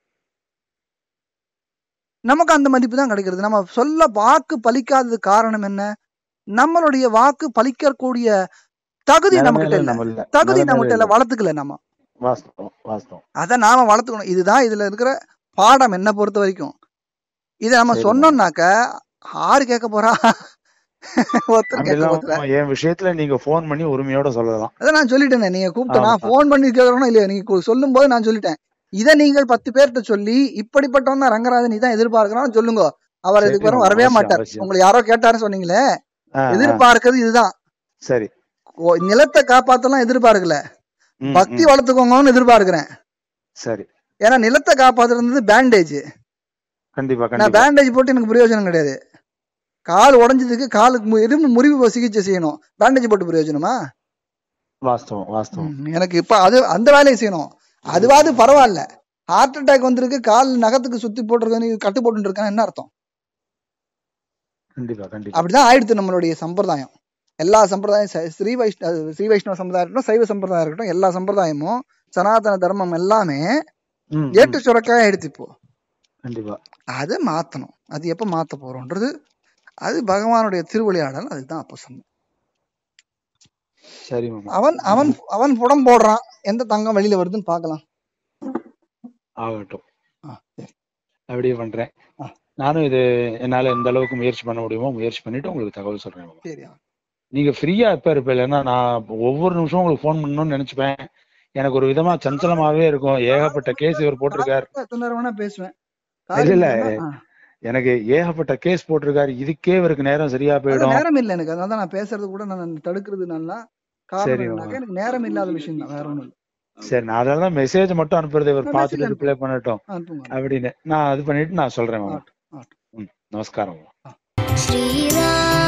நமக்கு அந்த மதிப்பு தான் கிடைக்கிறது நம்ம சொல்ல வாக்கு பலிக்காதது காரணம் என்ன நம்மளுடைய வாக்கு பலிக்கக்கூடிய தகுதி நம்மகிட்ட நிலைமையில இல்ல நம்ம இல்ல தகுதி நிலைமையில நம்மகிட்ட இல்ல இல்ல வளர்த்துக்கல நம்ம வாஸ்தவம் வாஸ்தவம் அதை நாம வளர்த்துக்கணும் இதுதான் இதுல இருக்கிற பாடம் என்ன பொறுத்த வரைக்கும் இதை நம்ம சரி மாமா சொன்னோம்னாக்க ஆறு கேட்க போறா ஒருத்தர் அப்படி கேட்க இல்லாம போறா என் விஷயத்துல நீங்க ஃபோன் பண்ணி உரிமையோட சொல்லலாம் அதான் நான் சொல்லிட்டேனே நீங்க கூப்பிட்டு ஆமா நான் ஃபோன் பண்ணி கேட்கறோம் இல்லையா நீங்க சொல்லும் போது நான் சொல்லிட்டேன் இதை நீங்கள் பத்து பேர்கிட்ட சொல்லி இப்படிப்பட்டவன் தான் ரங்கராஜன் இதான் எதிர்பார்க்கிறான்னு சொல்லுங்க அவர் சரி இதுக்கு வரும் மாமா வரவே அவசியம் மாட்டார் அவசியம் உங்களை யாரோ கேட்டாருன்னு சொன்னீங்களே ஆ ஆ எதிர்பார்க்கிறது இதுதான் சரி ஓ, நிலத்தை காப்பாத்தலாம் எதிர்பார்க்கல ம் பக்தி ம் வளர்த்துக்கோங்கன்னு எதிர்பார்க்கிறேன் சரி ஏன்னா நிலத்தை காப்பாத்துறது பேண்டேஜ் கண்டிப்பா நான் கண்டிப்பா பேண்டேஜ் போட்டு எனக்கு பிரயோஜனம் கிடையாது கால் உடைஞ்சதுக்கு காலுக்கு மு- எலும்பு முறிவு சிகிச்சை செய்யணும் பேண்டேஜ் போட்டு பிரயோஜனமா வாஸ்தவம் வாஸ்தவம் ம், எனக்கு இப்ப அது அந்த வேலையை செய்யணும் அதுவாது பரவாயில்ல ஹார்ட் அட்டாக் வந்திருக்கு கால் நகத்துக்கு சுத்தி போட்டிருக்க நீ கட்டு போட்டு இருக்கான்னு என்ன அர்த்தம் கண்டிப்பா கண்டிப்பா அப்படிதான் ஆயிடுத்து நம்மளுடைய சம்பிரதாயம் எல்லா சம்பிரதாயம் ச- ஸ்ரீ வைஷ்ணவ ஸ்ரீ வைஷ்ணவ சம்பிரதாயம் இருக்கட்டும் சைவ சம்பிரதாயம் இருக்கட்டும் எல்லா சம்பிரதாயமும் சனாதன தர்மம் எல்லாமே ம் ம் ஏட்டு சுரக்காய் ஆயிடுத்து இப்போ கண்டிப்பா அதை மாத்தணும் அது எப்ப மாத்த போறோம்ன்றது அது பகவானுடைய திருவிளையாடல் அதுதான் அப்போ சொன்னேன் சரி மாமா அவன் அவன் அவன் புடம் போடுறான் எந்த தங்கம் வெளியில வருதுன்னு பார்க்கலாம் ஆகட்டும் ஆ, சரி அப்படியே பண்றேன் ஆ. நானும் இது என்னால எந்த அளவுக்கு முயற்சி பண்ண முடியுமோ முயற்சி பண்ணிட்டு உங்களுக்கு தகவல் சொல்றேன் மாமா. சரி நீங்க ஃப்ரீயா எப்ப இருப்ப இல்லைன்னா நான் ஒவ்வொரு நிமிஷமும் உங்களுக்கு ஃபோன் பண்ணணும்னு நினைச்சுப்பேன் எனக்கு ஒரு விதமா சஞ்சலமாவே இருக்கும் ஏகப்பட்ட கேஸ் இவர் போட்டிருக்கார் எத்தனை நேரம் வேணா பேசுவேன் இல்ல, இல்ல. காலையில ஆ. எனக்கு ஏகப்பட்ட கேஸ் போட்டிருக்காரு இதுக்கே இவருக்கு நேரம் சரியா அது போயிடும் நேரம் இல்லை எனக்கு அதனால தான் நான் பேசுறது கூட நான் தடுக்கிறது நல்லா காரணம் சரி, என்னன்னாக்கா மாமா. எனக்கு நேரம் இல்லாத விஷயம் தான் வேற ஒண்ணும் இல்லை சரி நான் அதெல்லாம் மெசேஜ் மட்டும் அனுப்புறது இவர் நான் பார்த்துட்டு message ரிப்ளை பண்ணட்டும் அனுப்புங்க அப்படின்னு நான் இது பண்ணிட்டு நான் சொல்றேன் மாமா ஆகட்டும், ஆகட்டும். ம், நமஸ்காரம் மாமா. श्रीराम